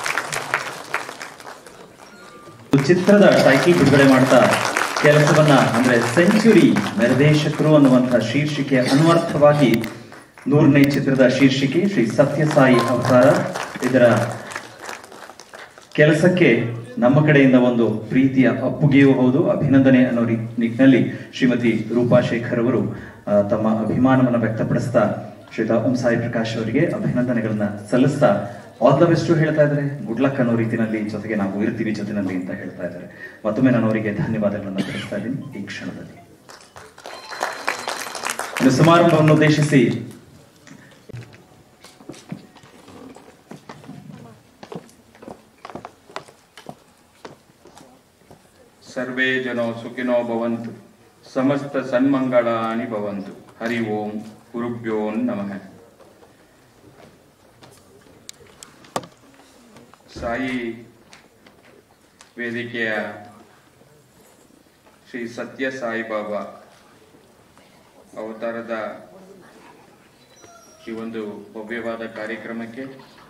ಚಿತ್ರದ ಟೈಟಲ್ ಬಿಡುಗಡೆ ಮಾಡ್ತಾ ಕೆಲಸವನ್ನ ಅಂದ್ರೆ ಸೆಂಚುರಿ ನಿರ್ದೇಶಕರು ಅನ್ನುವಂತಹ ಶೀರ್ಷಿಕೆ ಅನ್ವರ್ಥವಾಗಿ ನೂರನೇ ಚಿತ್ರದ ಶೀರ್ಷಿಕೆ ಶ್ರೀ ಸತ್ಯಸಾಯಿ ಅವತಾರ ಇದರ ಕೆಲಸಕ್ಕೆ ನಮ್ಮ ಕಡೆಯಿಂದ ಒಂದು ಪ್ರೀತಿಯ ಅಪ್ಪುಗೆಯೂ ಹೌದು ಅಭಿನಂದನೆ ಅನ್ನೋ ರೀ- ನಿಟ್ಟಿನಲ್ಲಿ ಶ್ರೀಮತಿ ರೂಪಾ ಶೇಖರ್ ಅವರು ಆ, ತಮ್ಮ ಅಭಿಮಾನವನ್ನು ವ್ಯಕ್ತಪಡಿಸ್ತಾ ಶ್ರೀತಾ ಓಂ ಸಾಯಿ ಪ್ರಕಾಶ್ ಅವರಿಗೆ ಅಭಿನಂದನೆಗಳನ್ನ ಸಲ್ಲಿಸ್ತಾ ಆಲ್ ದ ಬೆಸ್ಟ್ ಹೇಳ್ತಾ ಇದ್ದಾರೆ ಗುಡ್ ಲಕ್ ಅನ್ನೋ ರೀತಿನಲ್ಲಿ ಜೊತೆಗೆ ನಾವು ಇರ್ತೀವಿ ಜೊತೆನಲ್ಲಿ ಅಂತ ಹೇಳ್ತಾ ಇದ್ದಾರೆ ಮತ್ತೊಮ್ಮೆ ನಾನು ಅವರಿಗೆ ಧನ್ಯವಾದಗಳನ್ನು ತಿಳಿಸ್ತಾ ಇದ್ದೀನಿ ಈ ಕ್ಷಣದಲ್ಲಿ ಇನ್ನು ಸಮಾರಂಭವನ್ನು ಉದ್ದೇಶಿಸಿ ಸರ್ವೇ ಜನೋ ಸುಖಿನೋ ಭವಂತು ಸಮಸ್ತ ಸನ್ಮಂಗಳಾನಿ ಭವಂತು ಹರಿ ಓಂ ಗುರುಭ್ಯೋ ನಮಃ ಸಾಯಿ ವೇದಿಕೆಯ ಶ್ರೀ ಸತ್ಯ ಸಾಯಿಬಾಬಾ ಅವತಾರದ ಈ ಒಂದು ಭವ್ಯವಾದ ಕಾರ್ಯಕ್ರಮಕ್ಕೆ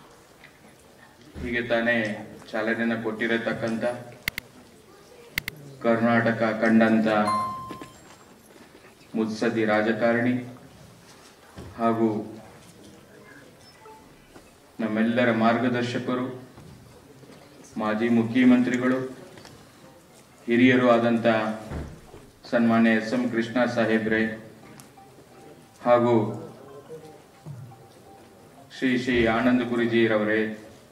ಹೀಗೆ ತಾನೇ ಚಾಲನೆಯನ್ನು ಕೊಟ್ಟಿರತಕ್ಕಂಥ ಕರ್ನಾಟಕ ಕಂಡಂತ ಮುತ್ಸದಿ ರಾಜಕಾರಣಿ ಹಾಗೂ ನಮ್ಮೆಲ್ಲರ ಮಾರ್ಗದರ್ಶಕರು ಮಾಜಿ ಮುಖ್ಯಮಂತ್ರಿಗಳು ಹಿರಿಯರು ಆದಂತ ಸನ್ಮಾನ್ಯ ಎಸ್ ಎಂ ಕೃಷ್ಣ ಸಾಹೇಬ್ರೆ ಹಾಗೂ ಶ್ರೀ ಶ್ರೀ ಆನಂದ್ ಗುರುಜಿರವರೇ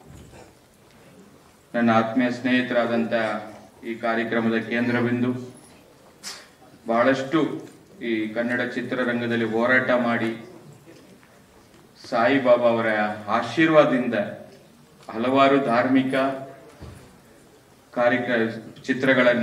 ನನ್ನ ಆತ್ಮೀಯ ಸ್ನೇಹಿತರಾದಂಥ ಈ ಕಾರ್ಯಕ್ರಮದ ಕೇಂದ್ರ ಬಿಂದು ಬಹಳಷ್ಟು ಈ ಕನ್ನಡ ಚಿತ್ರರಂಗದಲ್ಲಿ ಹೋರಾಟ ಮಾಡಿ ಸಾಯಿಬಾಬಾ ಅವರ ಆಶೀರ್ವಾದದಿಂದ ಹಲವಾರು ಧಾರ್ಮಿಕ ಕಾರ್ಯಕ್ರ ಚಿತ್ರಗಳನ್ನ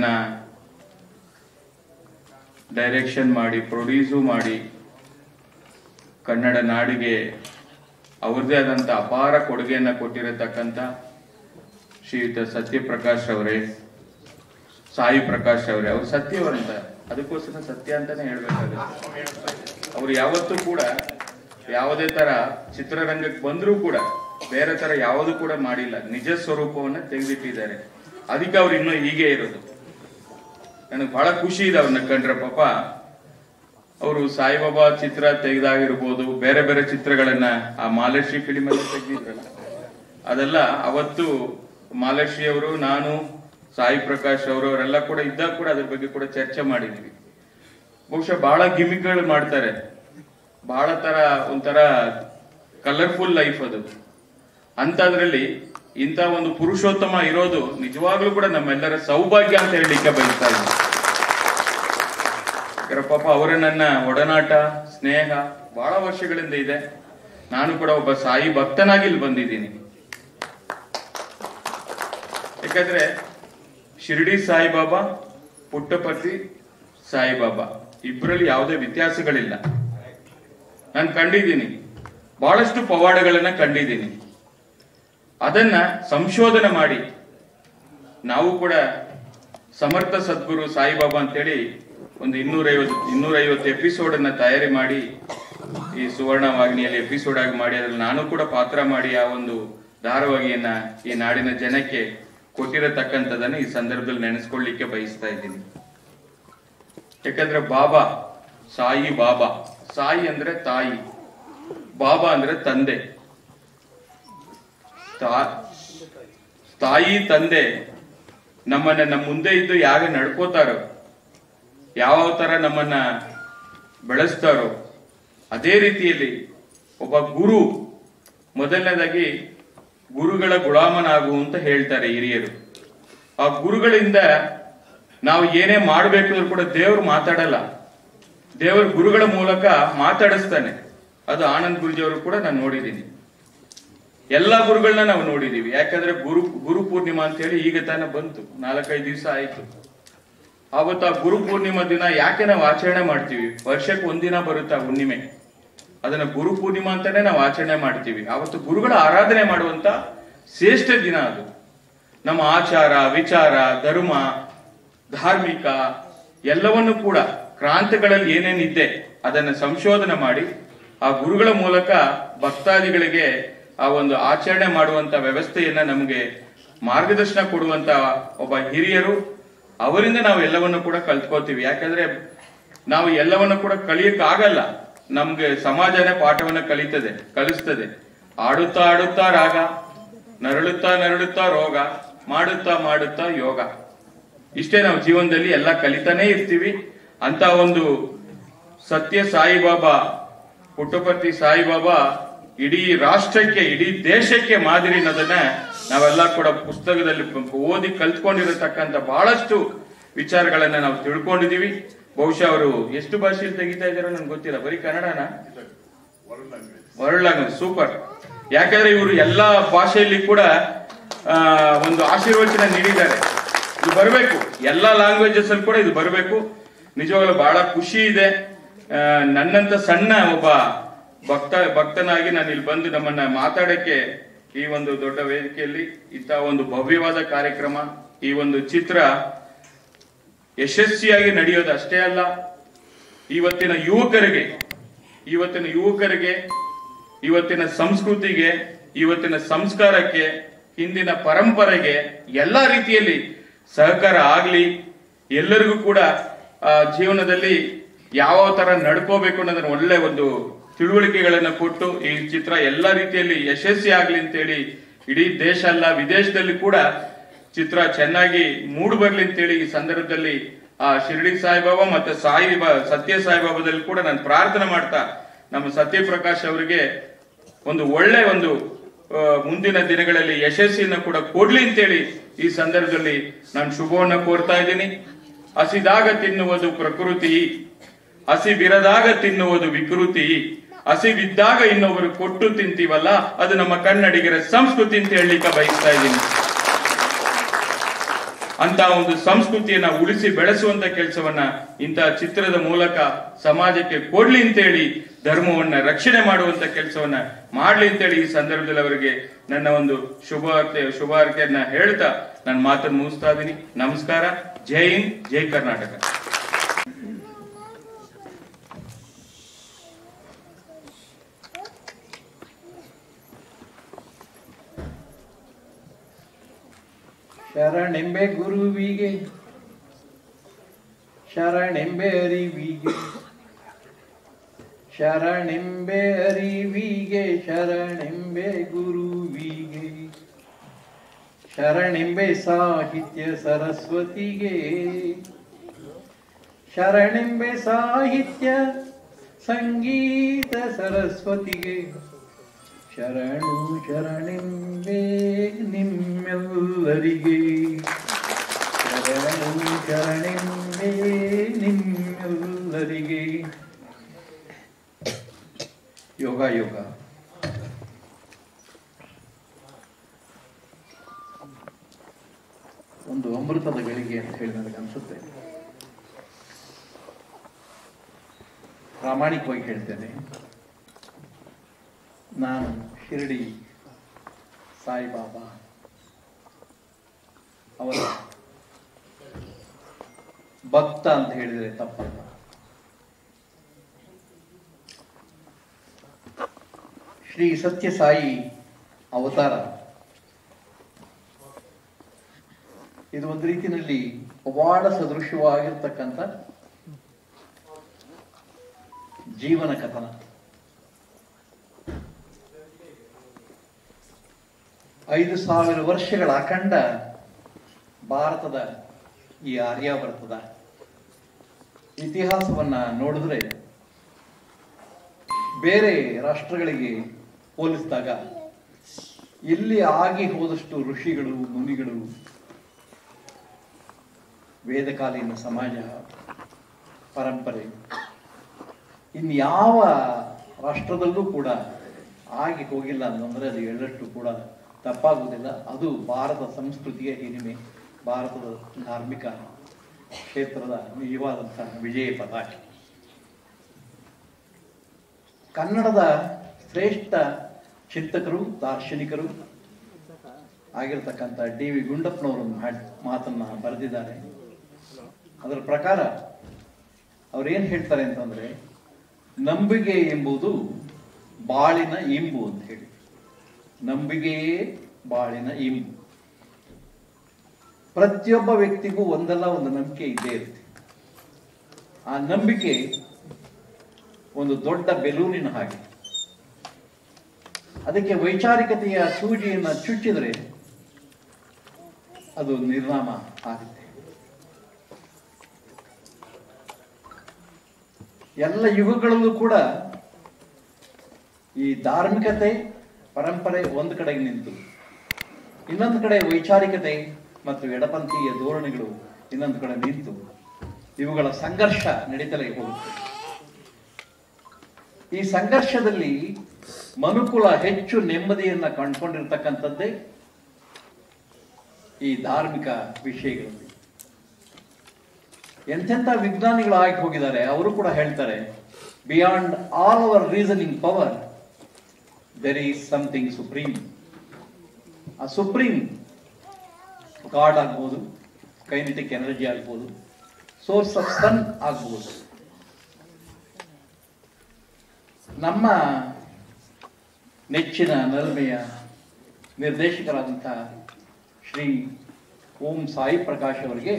ಡೈರೆಕ್ಷನ್ ಮಾಡಿ ಪ್ರೊಡ್ಯೂಸು ಮಾಡಿ ಕನ್ನಡ ನಾಡಿಗೆ ಅವ್ರದೇ ಆದಂತ ಅಪಾರ ಕೊಡುಗೆಯನ್ನ ಕೊಟ್ಟಿರತಕ್ಕಂತ ಶ್ರೀಯುತ ಸತ್ಯಪ್ರಕಾಶ್ ಅವರೇ ಸಾಯಿ ಪ್ರಕಾಶ್ ಅವರೇ ಅವ್ರು ಸತ್ಯವರಂತ ಅದಕ್ಕೋಸ್ಕರ ಸತ್ಯ ಅಂತಾನೆ ಹೇಳ್ಬೇಕಾಗುತ್ತೆ ಅವ್ರು ಯಾವತ್ತೂ ಕೂಡ ಯಾವುದೇ ತರ ಚಿತ್ರರಂಗಕ್ಕೆ ಬಂದರೂ ಕೂಡ ಬೇರೆ ತರ ಯಾವುದು ಕೂಡ ಮಾಡಿಲ್ಲ ನಿಜ ಸ್ವರೂಪವನ್ನ ತೆಗೆದಿಟ್ಟಿದ್ದಾರೆ ಅದಕ್ಕೆ ಅವ್ರು ಇನ್ನೂ ಹೀಗೆ ಇರೋದು ನನಗೆ ಬಹಳ ಖುಷಿ ಇದೆ ಅವ್ರನ್ನ ಕಂಡ್ರೆ ಪಾಪ ಅವರು ಸಾಯಿಬಾಬಾ ಚಿತ್ರ ತೆಗೆದಾಗಿರ್ಬೋದು ಬೇರೆ ಬೇರೆ ಚಿತ್ರಗಳನ್ನ ಆ ಮಾಲಶ್ರೀ ಫಿಲಿಮ್ ಎಲ್ಲ ತೆಗೆದಿದ್ರಲ್ಲ ಅದೆಲ್ಲ ಅವತ್ತು ಮಾಲಶ್ರೀ ಅವರು ನಾನು ಸಾಯಿ ಪ್ರಕಾಶ್ ಅವರು ಅವರೆಲ್ಲ ಕೂಡ ಇದ್ದಾಗ ಕೂಡ ಅದ್ರ ಬಗ್ಗೆ ಕೂಡ ಚರ್ಚೆ ಮಾಡಿದ್ವಿ ಬಹುಶಃ ಬಹಳ ಗಿಮಿಕ್ಗಳು ಮಾಡ್ತಾರೆ ಬಹಳ ತರ ಒಂಥರ ಕಲರ್ಫುಲ್ ಲೈಫ್ ಅದು ಅಂತದ್ರಲ್ಲಿ ಇಂಥ ಒಂದು ಪುರುಷೋತ್ತಮ ಇರೋದು ನಿಜವಾಗ್ಲೂ ಕೂಡ ನಮ್ಮೆಲ್ಲರ ಸೌಭಾಗ್ಯ ಅಂತ ಹೇಳಲಿಕ್ಕೆ ಬಯಸ್ತಾ ಇದ್ದೀನಿ ಯಾಕಂದ್ರೆ ಪಾಪ ಅವರ ನನ್ನ ಒಡನಾಟ ಸ್ನೇಹ ಬಹಳ ವರ್ಷಗಳಿಂದ ಇದೆ ನಾನು ಕೂಡ ಒಬ್ಬ ಸಾಯಿ ಭಕ್ತನಾಗಿ ಇಲ್ಲಿ ಬಂದಿದ್ದೀನಿ ಯಾಕಂದ್ರೆ ಶಿರ್ಡಿ ಸಾಯಿಬಾಬಾ ಪುಟ್ಟಪರ್ತಿ ಸಾಯಿಬಾಬಾ ಇಬ್ಬರಲ್ಲಿ ಯಾವುದೇ ವ್ಯತ್ಯಾಸಗಳಿಲ್ಲ ನಾನು ಕಂಡಿದ್ದೀನಿ ಬಹಳಷ್ಟು ಪವಾಡಗಳನ್ನ ಕಂಡಿದ್ದೀನಿ ಅದನ್ನ ಸಂಶೋಧನೆ ಮಾಡಿ ನಾವು ಕೂಡ ಸಮರ್ಥ ಸದ್ಗುರು ಸಾಯಿಬಾಬಾ ಅಂತೇಳಿ ಒಂದು ಇನ್ನೂರೈವತ್ತು ಇನ್ನೂರೈವತ್ತು ಎಪಿಸೋಡ್ ಅನ್ನ ತಯಾರಿ ಮಾಡಿ ಈ ಸುವರ್ಣ ವಾಹಿನಿಯಲ್ಲಿ ಎಪಿಸೋಡ್ ಆಗಿ ಮಾಡಿ ಅದ್ರಲ್ಲಿ ನಾನು ಕೂಡ ಪಾತ್ರ ಮಾಡಿ ಆ ಒಂದು ಧಾರಾವಾಹಿಯನ್ನ ಈ ನಾಡಿನ ಜನಕ್ಕೆ ಕೊಟ್ಟಿರತಕ್ಕಂಥದನ್ನ ಈ ಸಂದರ್ಭದಲ್ಲಿ ನೆನೆಸ್ಕೊಳ್ಳಿಕ್ಕೆ ಬಯಸ್ತಾ ಇದ್ದೀನಿ ಯಾಕಂದ್ರೆ ಬಾಬಾ ಸಾಯಿ ಬಾಬಾ ಸಾಯಿ ಅಂದ್ರೆ ತಾಯಿ ಬಾಬಾ ಅಂದ್ರೆ ತಂದೆ ತಾ- ತಾಯಿ ತಂದೆ ನಮ್ಮನ್ನ ನಮ್ಮ ಮುಂದೆ ಇದ್ದು ಯಾಗ ನಡ್ಕೋತಾರೋ ಯಾವ ತರ ನಮ್ಮನ್ನ ಬೆಳೆಸ್ತಾರೋ ಅದೇ ರೀತಿಯಲ್ಲಿ ಒಬ್ಬ ಗುರು ಮೊದಲನೇದಾಗಿ ಗುರುಗಳ ಗುಲಾಮನಾಗು ಅಂತ ಹೇಳ್ತಾರೆ ಹಿರಿಯರು ಆ ಗುರುಗಳಿಂದ ನಾವು ಏನೇ ಮಾಡಬೇಕು ಅಂದ್ರೂ ಕೂಡ ದೇವರು ಮಾತಾಡಲ್ಲ ದೇವರು ಗುರುಗಳ ಮೂಲಕ ಮಾತಾಡಿಸ್ತಾನೆ ಅದು ಆನಂದ್ ಗುರುಜಿ ಅವರು ಕೂಡ ನಾನು ನೋಡಿದ್ದೀನಿ ಎಲ್ಲಾ ಗುರುಗಳನ್ನ ನಾವು ನೋಡಿದೀವಿ ಯಾಕಂದ್ರೆ ಗುರು ಗುರು ಪೂರ್ಣಿಮಾ ಅಂತ ಹೇಳಿ ಈಗ ತಾನೇ ಬಂತು ನಾಲ್ಕೈದು ದಿವಸ ಆಯ್ತು ಅವತ್ತು ಆ ಗುರು ಪೂರ್ಣಿಮಾ ದಿನ ಯಾಕೆ ನಾವು ಆಚರಣೆ ಮಾಡ್ತೀವಿ ವರ್ಷಕ್ಕೆ ಒಂದಿನ ಬರುತ್ತೆ ಆ ಹುಣ್ಣಿಮೆ ಅದನ್ನ ಗುರು ಪೂರ್ಣಿಮಾ ಅಂತಾನೆ ನಾವು ಆಚರಣೆ ಮಾಡ್ತೀವಿ ಅವತ್ತು ಗುರುಗಳ ಆರಾಧನೆ ಮಾಡುವಂತ ಶ್ರೇಷ್ಠ ದಿನ ಅದು ನಮ್ಮ ಆಚಾರ ವಿಚಾರ ಧರ್ಮ ಧಾರ್ಮಿಕ ಎಲ್ಲವನ್ನು ಕೂಡ ಕ್ರಾಂತಿಗಳಲ್ಲಿ ಏನೇನಿದೆ ಅದನ್ನ ಸಂಶೋಧನೆ ಮಾಡಿ ಆ ಗುರುಗಳ ಮೂಲಕ ಭಕ್ತಾದಿಗಳಿಗೆ ಆ ಒಂದು ಆಚರಣೆ ಮಾಡುವಂತ ವ್ಯವಸ್ಥೆಯನ್ನ ನಮಗೆ ಮಾರ್ಗದರ್ಶನ ಕೊಡುವಂತ ಒಬ್ಬ ಹಿರಿಯರು ಅವರಿಂದ ನಾವು ಎಲ್ಲವನ್ನು ಕೂಡ ಕಲ್ತ್ಕೋತೀವಿ ಯಾಕಂದ್ರೆ ನಾವು ಎಲ್ಲವನ್ನು ಕೂಡ ಕಲಿಯಕ್ ಆಗಲ್ಲ ನಮ್ಗೆ ಸಮಾಜನೇ ಪಾಠವನ್ನ ಕಲಿತದೆ ಕಲಿಸ್ತದೆ ಆಡುತ್ತಾ ಆಡುತ್ತಾ ರಾಗ ನರಳುತ್ತಾ ನರಳುತ್ತಾ ರೋಗ ಮಾಡುತ್ತಾ ಮಾಡುತ್ತಾ ಯೋಗ ಇಷ್ಟೇ ನಾವು ಜೀವನದಲ್ಲಿ ಎಲ್ಲ ಕಲಿತಾನೇ ಇರ್ತೀವಿ ಅಂತ ಒಂದು ಸತ್ಯ ಸಾಯಿಬಾಬಾ ಪುಟ್ಟಪರ್ತಿ ಸಾಯಿಬಾಬಾ ಇಡೀ ರಾಷ್ಟ್ರಕ್ಕೆ ಇಡೀ ದೇಶಕ್ಕೆ ಮಾದರಿ ಅನ್ನೋದನ್ನ ನಾವೆಲ್ಲ ಕೂಡ ಪುಸ್ತಕದಲ್ಲಿ ಓದಿ ಕಲ್ತ್ಕೊಂಡಿರತಕ್ಕಂತ ಬಹಳಷ್ಟು ವಿಚಾರಗಳನ್ನ ನಾವು ತಿಳ್ಕೊಂಡಿದೀವಿ ಬಹುಶಃ ಅವರು ಎಷ್ಟು ಭಾಷೆಯಲ್ಲಿ ತೆಗಿತಾ ಇದಾರೋ ನನ್ಗೆ ಗೊತ್ತಿಲ್ಲ ಬರೀ ಕನ್ನಡನ ವರ್ಲ್ಡ್ ಲ್ಯಾಂಗ್ವೇಜ್ ಸೂಪರ್ ಯಾಕಂದ್ರೆ ಇವರು ಎಲ್ಲಾ ಭಾಷೆಯಲ್ಲಿ ಕೂಡ ಆ, ಒಂದು ಆಶೀರ್ವಚನ ನೀಡಿದ್ದಾರೆ ಇದು ಬರಬೇಕು ಎಲ್ಲಾ ಲ್ಯಾಂಗ್ವೇಜಸ್ ಅಲ್ಲಿ ಕೂಡ ಇದು ಬರಬೇಕು ನಿಜವಾಗ್ಲೂ ಬಹಳ ಖುಷಿ ಇದೆ ಆ, ನನ್ನಂತ ಸಣ್ಣ ಒಬ್ಬ ಭಕ್ತ ಭಕ್ತನಾಗಿ ನಾನು ಇಲ್ಲಿ ಬಂದು ನಮ್ಮನ್ನ ಮಾತಾಡಕ್ಕೆ ಈ ಒಂದು ದೊಡ್ಡ ವೇದಿಕೆಯಲ್ಲಿ ಇಂಥ ಒಂದು ಭವ್ಯವಾದ ಕಾರ್ಯಕ್ರಮ ಈ ಒಂದು ಚಿತ್ರ ಯಶಸ್ವಿಯಾಗಿ ನಡೆಯೋದು ಅಷ್ಟೇ ಅಲ್ಲ ಇವತ್ತಿನ ಯುವಕರಿಗೆ ಇವತ್ತಿನ ಯುವಕರಿಗೆ ಇವತ್ತಿನ ಸಂಸ್ಕೃತಿಗೆ ಇವತ್ತಿನ ಸಂಸ್ಕಾರಕ್ಕೆ ಹಿಂದಿನ ಪರಂಪರೆಗೆ ಎಲ್ಲಾ ರೀತಿಯಲ್ಲಿ ಸಹಕಾರ ಆಗ್ಲಿ ಎಲ್ಲರಿಗೂ ಕೂಡ ಆ, ಜೀವನದಲ್ಲಿ ಯಾವ ತರ ನಡ್ಕೋಬೇಕು ಅನ್ನೋದನ್ನ ಒಳ್ಳೆ ಒಂದು ತಿಳುವಳಿಕೆಗಳನ್ನ ಕೊಟ್ಟು ಈ ಚಿತ್ರ ಎಲ್ಲಾ ರೀತಿಯಲ್ಲಿ ಯಶಸ್ವಿ ಆಗ್ಲಿ ಅಂತೇಳಿ ಇಡೀ ದೇಶ ಅಲ್ಲ ವಿದೇಶದಲ್ಲಿ ಕೂಡ ಚಿತ್ರ ಚೆನ್ನಾಗಿ ಮೂಡ್ ಬರ್ಲಿ ಅಂತೇಳಿ ಈ ಸಂದರ್ಭದಲ್ಲಿ ಆ ಶಿರ್ಡಿ ಸಾಯಿಬಾಬಾ ಮತ್ತೆ ಸಾಯಿ ಬಾ- ಸತ್ಯ ಸಾಯಿಬಾಬಾದಲ್ಲಿ ಕೂಡ ನಾನು ಪ್ರಾರ್ಥನೆ ಮಾಡ್ತಾ ನಮ್ಮ ಸತ್ಯಪ್ರಕಾಶ್ ಅವರಿಗೆ ಒಂದು ಒಳ್ಳೆ ಒಂದು ಆ, ಮುಂದಿನ ದಿನಗಳಲ್ಲಿ ಯಶಸ್ಸಿನ ಕೂಡ ಕೊಡ್ಲಿ ಅಂತೇಳಿ ಈ ಸಂದರ್ಭದಲ್ಲಿ ನಾನು ಶುಭವನ್ನ ಕೋರ್ತಾ ಇದ್ದೀನಿ ಹಸಿದಾಗ ತಿನ್ನುವುದು ಪ್ರಕೃತಿ ಹಸಿಬಿರದಾಗ ತಿನ್ನುವುದು ವಿಕೃತಿ ಹಸಿವಿದ್ದಾಗ ಇನ್ನೊಬ್ಬರು ಕೊಟ್ಟು ತಿಂತೀವಲ್ಲ ಅದು ನಮ್ಮ ಕನ್ನಡಿಗರ ಸಂಸ್ಕೃತಿ ಅಂತ ಹೇಳಲಿಕ್ಕೆ ಬಯಸ್ತಾ ಇದ್ದೀನಿ ಅಂತ ಒಂದು ಸಂಸ್ಕೃತಿಯನ್ನ ಉಳಿಸಿ ಬೆಳೆಸುವಂತ ಕೆಲಸವನ್ನ ಇಂತಹ ಚಿತ್ರದ ಮೂಲಕ ಸಮಾಜಕ್ಕೆ ಕೊಡ್ಲಿ ಅಂತೇಳಿ ಧರ್ಮವನ್ನ ರಕ್ಷಣೆ ಮಾಡುವಂತ ಕೆಲಸವನ್ನ ಮಾಡ್ಲಿ ಅಂತೇಳಿ ಈ ಸಂದರ್ಭದಲ್ಲಿ ಅವರಿಗೆ ನನ್ನ ಒಂದು ಶುಭಾರ್ತೆ ಶುಭಾರ್ತೆಯನ್ನ ಹೇಳ್ತಾ ನನ್ನ ಮಾತನ್ನು ಮುಗಿಸ್ತಾ ಇದ್ದೀನಿ ನಮಸ್ಕಾರ ಜೈ ಹಿಂದ್ ಜೈ ಕರ್ನಾಟಕ ಶರಣೆಂಬೆ ಗುರುವಿಗೆ ಶರಣೆಂಬೆ ಅರಿವಿಗೆ ಶರಣೆಂಬೆ ಅರಿವಿಗೆ ಶರಣೆಂಬೆ ಗುರುವಿಗೆ ಶರಣೆಂಬೆ ಸಾಹಿತ್ಯ ಸರಸ್ವತಿಗೆ ಶರಣೆಂಬೆ ಸಾಹಿತ್ಯ ಸಂಗೀತ ಸರಸ್ವತಿಗೆ ಶರಣು ಶರಣೆಂಬೆ ನಿಮ್ಮೆಲ್ಲರಿಗೆ ಶರಣು ಶರಣೆಂಬೆ ನಿಮ್ಮೆಲ್ಲರಿಗೆ ಯೋಗ ಯೋಗ ಒಂದು ಅಮೃತದ ಗಳಿಗೆ ಅಂತ ಹೇಳಿ ನನಗೆ ಅನಿಸುತ್ತೆ ಪ್ರಾಮಾಣಿಕವಾಗಿ ಹೇಳ್ತೇನೆ ನಾನು ಶಿರಡಿ ಸಾಯಿಬಾಬಾ ಅವರ ಭಕ್ತ ಅಂತ ಹೇಳಿದರೆ ತಪ್ಪಲ್ಲ ಶ್ರೀ ಸತ್ಯಸಾಯಿ ಅವತಾರ ಇದು ಒಂದು ರೀತಿಯಲ್ಲಿ ಪವಾಡ ಸದೃಶವಾಗಿರ್ತಕ್ಕಂಥ ಜೀವನ ಕಥನ ಐದು ಸಾವಿರ ವರ್ಷಗಳ ಅಖಂಡ ಭಾರತದ ಈ ಆರ್ಯಾವರ್ತದ ಇತಿಹಾಸವನ್ನ ನೋಡಿದ್ರೆ ಬೇರೆ ರಾಷ್ಟ್ರಗಳಿಗೆ ಹೋಲಿಸಿದಾಗ ಇಲ್ಲಿ ಆಗಿ ಹೋದಷ್ಟು ಋಷಿಗಳು ಮುನಿಗಳು ವೇದಕಾಲೀನ ಸಮಾಜ ಪರಂಪರೆ ಇನ್ಯಾವ ರಾಷ್ಟ್ರದಲ್ಲೂ ಕೂಡ ಆಗಿ ಹೋಗಿಲ್ಲ ಅಂತಂದ್ರೆ ಅದು ಎಳ್ಳಷ್ಟು ಕೂಡ ತಪ್ಪಾಗುವುದಿಲ್ಲ ಅದು ಭಾರತ ಸಂಸ್ಕೃತಿಯ ಹಿರಿಮೆ ಭಾರತದ ಧಾರ್ಮಿಕ ಕ್ಷೇತ್ರದ ನಿಜವಾದಂತಹ ವಿಜಯ ಪತಾಕೆ ಕನ್ನಡದ ಶ್ರೇಷ್ಠ ಚಿಂತಕರು ದಾರ್ಶನಿಕರು ಆಗಿರ್ತಕ್ಕಂಥ ಡಿ ವಿ ಗುಂಡಪ್ಪನವರು ಮಾಡ್- ಮಾತನ್ನ ಬರೆದಿದ್ದಾರೆ ಅದರ ಪ್ರಕಾರ ಅವ್ರೇನ್ ಹೇಳ್ತಾರೆ ಅಂತಂದ್ರೆ ನಂಬಿಕೆ ಎಂಬುದು ಬಾಳಿನ ಇಂಬು ಅಂತ ಹೇಳಿ ನಂಬಿಕೆಯೇ ಬಾಳಿನ ಇಂಬು ಪ್ರತಿಯೊಬ್ಬ ವ್ಯಕ್ತಿಗೂ ಒಂದಲ್ಲ ಒಂದು ನಂಬಿಕೆ ಇದ್ದೇ ಇರುತ್ತೆ ಆ ನಂಬಿಕೆ ಒಂದು ದೊಡ್ಡ ಬೆಲೂನಿನ ಹಾಗೆ ಅದಕ್ಕೆ ವೈಚಾರಿಕತೆಯ ಸೂಜಿಯನ್ನ ಚುಚ್ಚಿದರೆ ಅದು ನಿರ್ನಾಮ ಆಗುತ್ತೆ ಎಲ್ಲ ಯುಗಗಳಲ್ಲೂ ಕೂಡ ಈ ಧಾರ್ಮಿಕತೆ ಪರಂಪರೆ ಒಂದು ಕಡೆಗೆ ನಿಂತು ಇನ್ನೊಂದು ಕಡೆ ವೈಚಾರಿಕತೆ ಮತ್ತು ಎಡಪಂಥೀಯ ಧೋರಣೆಗಳು ಇನ್ನೊಂದು ಕಡೆ ನಿಂತು ಇವುಗಳ ಸಂಘರ್ಷ ನಡೀತಲೇ ಹೋಗುತ್ತೆ ಈ ಸಂಘರ್ಷದಲ್ಲಿ ಮನುಕುಲ ಹೆಚ್ಚು ನೆಮ್ಮದಿಯನ್ನ ಕಂಡುಕೊಂಡಿರ್ತಕ್ಕಂಥದ್ದೇ ಈ ಧಾರ್ಮಿಕ ವಿಷಯಗಳಲ್ಲಿ ಎಂತೆಂಥ ವಿಜ್ಞಾನಿಗಳು ಆಗಿ ಹೋಗಿದ್ದಾರೆ ಅವರು ಕೂಡ ಹೇಳ್ತಾರೆ beyond all our reasoning power there is something supreme ಆ ಸುಪ್ರೀಂ ಗಾಡ್ ಆಗ್ಬೋದು ಕೈನೆಟಿಕ್ ಎನರ್ಜಿ ಆಗ್ಬೋದು ಸೋರ್ಸ್ ಆಫ್ ಸನ್ ಆಗ್ಬೋದು ನಮ್ಮ ನೆಚ್ಚಿನ ನಲ್ಮೆಯ ನಿರ್ದೇಶಕರಾದಂತಹ ಶ್ರೀ ಓಂ ಸಾಯಿ ಪ್ರಕಾಶ್ ಅವರಿಗೆ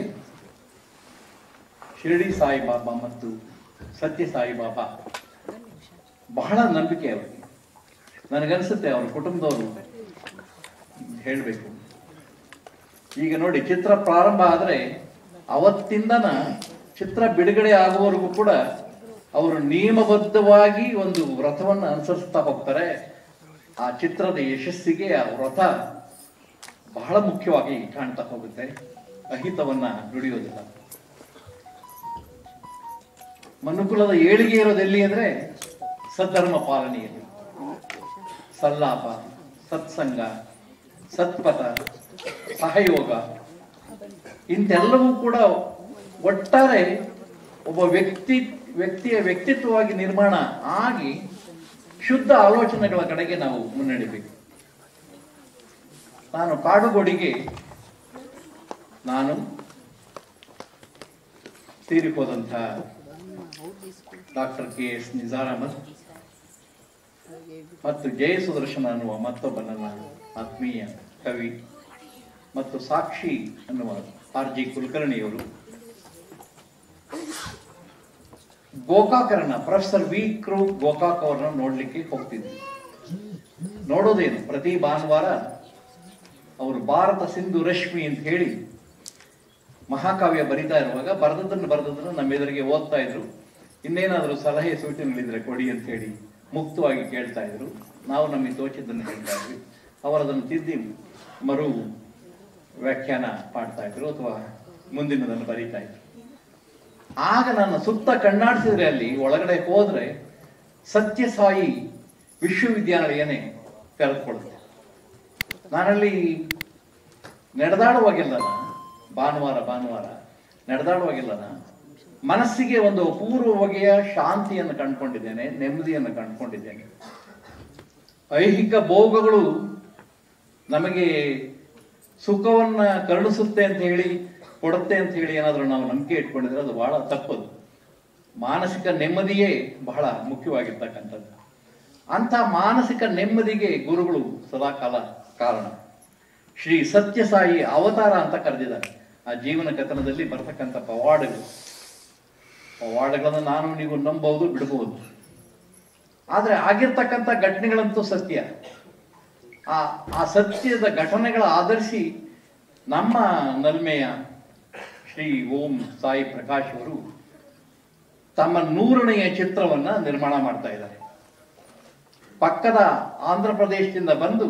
ಶಿರಡಿ ಸಾಯಿ ಬಾಬಾ ಮತ್ತು ಸತ್ಯ ಸಾಯಿ ಬಾಬಾ ಬಹಳ ನಂಬಿಕೆ ಅವರಿಗೆ ನನಗನ್ಸುತ್ತೆ ಅವ್ರ ಕುಟುಂಬದವರು ಹೇಳಬೇಕು ಈಗ ನೋಡಿ ಚಿತ್ರ ಪ್ರಾರಂಭ ಆದರೆ ಅವತ್ತಿಂದನ ಚಿತ್ರ ಬಿಡುಗಡೆ ಆಗುವವರೆಗೂ ಕೂಡ ಅವರು ನಿಯಮಬದ್ಧವಾಗಿ ಒಂದು ವ್ರತವನ್ನು ಅನುಸರಿಸ್ತಾ ಹೋಗ್ತಾರೆ ಆ ಚಿತ್ರದ ಯಶಸ್ಸಿಗೆ ಆ ವ್ರತ ಬಹಳ ಮುಖ್ಯವಾಗಿ ಕಾಣ್ತಾ ಹೋಗುತ್ತೆ ಅಹಿತವನ್ನ ನುಡಿಯೋದಿಲ್ಲ ಮನುಕುಲದ ಏಳಿಗೆ ಇರೋದು ಎಲ್ಲಿ ಅಂದ್ರೆ ಸದ್ಧರ್ಮ ಪಾಲನೆಯಲ್ಲಿ ಸಲ್ಲಾಪ ಸತ್ಸಂಗ ಸತ್ಪಥ ಸಹಯೋಗ ಇಂತೆಲ್ಲವೂ ಕೂಡ ಒಟ್ಟಾರೆ ಒಬ್ಬ ವ್ಯಕ್ತಿ ವ್ಯಕ್ತಿಯ ವ್ಯಕ್ತಿತ್ವವಾಗಿ ನಿರ್ಮಾಣ ಆಗಿ ಶುದ್ಧ ಆಲೋಚನೆಗಳ ಕಡೆಗೆ ನಾವು ಮುನ್ನಡೆಬೇಕು ನಾನು ಕಾಡುಗೋಡಿಗೆ ನಾನು ತೀರಿ ಹೋದಂಥ doctor K S Nizar Ahmad ಮತ್ತು ಜಯ ಸುದರ್ಶನ ಅನ್ನುವ ಮತ್ತೊಬ್ಬ ನನ್ನ ಆತ್ಮೀಯ ಕವಿ ಮತ್ತು ಸಾಕ್ಷಿ ಅನ್ನುವ ಆರ್ ಜಿ ಕುಲಕರ್ಣಿಯವರು ಗೋಕಾಕರನ್ನ ಪ್ರೊಫೆಸರ್ ವಿ ಕ್ರೂ ಗೋಕಾಕ್ ಅವರನ್ನ ನೋಡ್ಲಿಕ್ಕೆ ಹೋಗ್ತಿದ್ವಿ ನೋಡೋದೇನು ಪ್ರತಿ ಭಾನುವಾರ ಅವರು ಭಾರತ ಸಿಂಧು ರಶ್ಮಿ ಅಂತ ಹೇಳಿ ಮಹಾಕಾವ್ಯ ಬರಿತಾ ಇರುವಾಗ ಬರೆದದ್ದನ್ನು ಬರೆದದ್ದನ್ನು ನಮ್ಮ ಎದುರಿಗೆ ಓದ್ತಾ ಇದ್ರು ಇನ್ನೇನಾದರೂ ಸಲಹೆ ಸೂಚನೆಗಳಿದ್ರೆ ಕೊಡಿ ಅಂತ ಹೇಳಿ ಮುಕ್ತವಾಗಿ ಕೇಳ್ತಾ ಇದ್ರು ನಾವು ನಮಗೆ ತೋಚಿದ್ದನ್ನು ಹೇಳ್ತಾ ಇದ್ವಿ ಅವರು ಅದನ್ನು ತಿದ್ದಿ ಮರು ವ್ಯಾಖ್ಯಾನ ಮಾಡ್ತಾ ಇದ್ರು ಅಥವಾ ಮುಂದಿನದನ್ನು ಬರೀತಾ ಇದ್ರು ಆಗ ನನ್ನ ಸುತ್ತ ಕಣ್ಣಾಡಿಸಿದ್ರೆ ಅಲ್ಲಿ ಒಳಗಡೆ ಹೋದ್ರೆ ಸತ್ಯಸಾಯಿ ವಿಶ್ವವಿದ್ಯಾಲಯನೇ ತೆರೆದುಕೊಳ್ಳುತ್ತೆ ನಾನಲ್ಲಿ ನಡೆದಾಡುವಾಗೆಲ್ಲನ ಭಾನುವಾರ ಭಾನುವಾರ ನಡೆದಾಡುವಾಗೆಲ್ಲನ ಮನಸ್ಸಿಗೆ ಒಂದು ಅಪೂರ್ವ ಬಗೆಯ ಶಾಂತಿಯನ್ನು ಕಂಡುಕೊಂಡಿದ್ದೇನೆ ನೆಮ್ಮದಿಯನ್ನು ಕಂಡುಕೊಂಡಿದ್ದೇನೆ ಐಹಿಕ ಭೋಗಗಳು ನಮಗೆ ಸುಖವನ್ನ ಕರುಣಿಸುತ್ತೆ ಅಂತ ಹೇಳಿ ಕೊಡುತ್ತೆ ಅಂತ ಹೇಳಿ ಏನಾದರೂ ನಾವು ನಂಬಿಕೆ ಇಟ್ಕೊಂಡಿದ್ರೆ ಅದು ಬಹಳ ತಪ್ಪದು ಮಾನಸಿಕ ನೆಮ್ಮದಿಯೇ ಬಹಳ ಮುಖ್ಯವಾಗಿರ್ತಕ್ಕಂಥದ್ದು ಅಂಥ ಮಾನಸಿಕ ನೆಮ್ಮದಿಗೆ ಗುರುಗಳು ಸದಾಕಾಲ ಕಾರಣ ಶ್ರೀ ಸತ್ಯಸಾಯಿ ಅವತಾರ ಅಂತ ಕರೆದಿದ್ದಾರೆ ಆ ಜೀವನ ಕಥನದಲ್ಲಿ ಬರ್ತಕ್ಕಂಥ ಪವಾಡಗಳು ಪವಾಡಗಳನ್ನು ನಾನು ನೀವು ನಂಬಬಹುದು ಬಿಡಬಹುದು ಆದ್ರೆ ಆಗಿರ್ತಕ್ಕಂಥ ಘಟನೆಗಳಂತೂ ಸತ್ಯ ಆ ಆ ಸತ್ಯದ ಘಟನೆಗಳ ಆಧರಿಸಿ ನಮ್ಮ ನಲ್ಮೆಯ ಶ್ರೀ ಓಂ ಸಾಯಿ ಪ್ರಕಾಶ್ ಅವರು ತಮ್ಮ ನೂರನೆಯ ಚಿತ್ರವನ್ನ ನಿರ್ಮಾಣ ಮಾಡ್ತಾ ಇದ್ದಾರೆ ಪಕ್ಕದ ಆಂಧ್ರ ಪ್ರದೇಶದಿಂದ ಬಂದು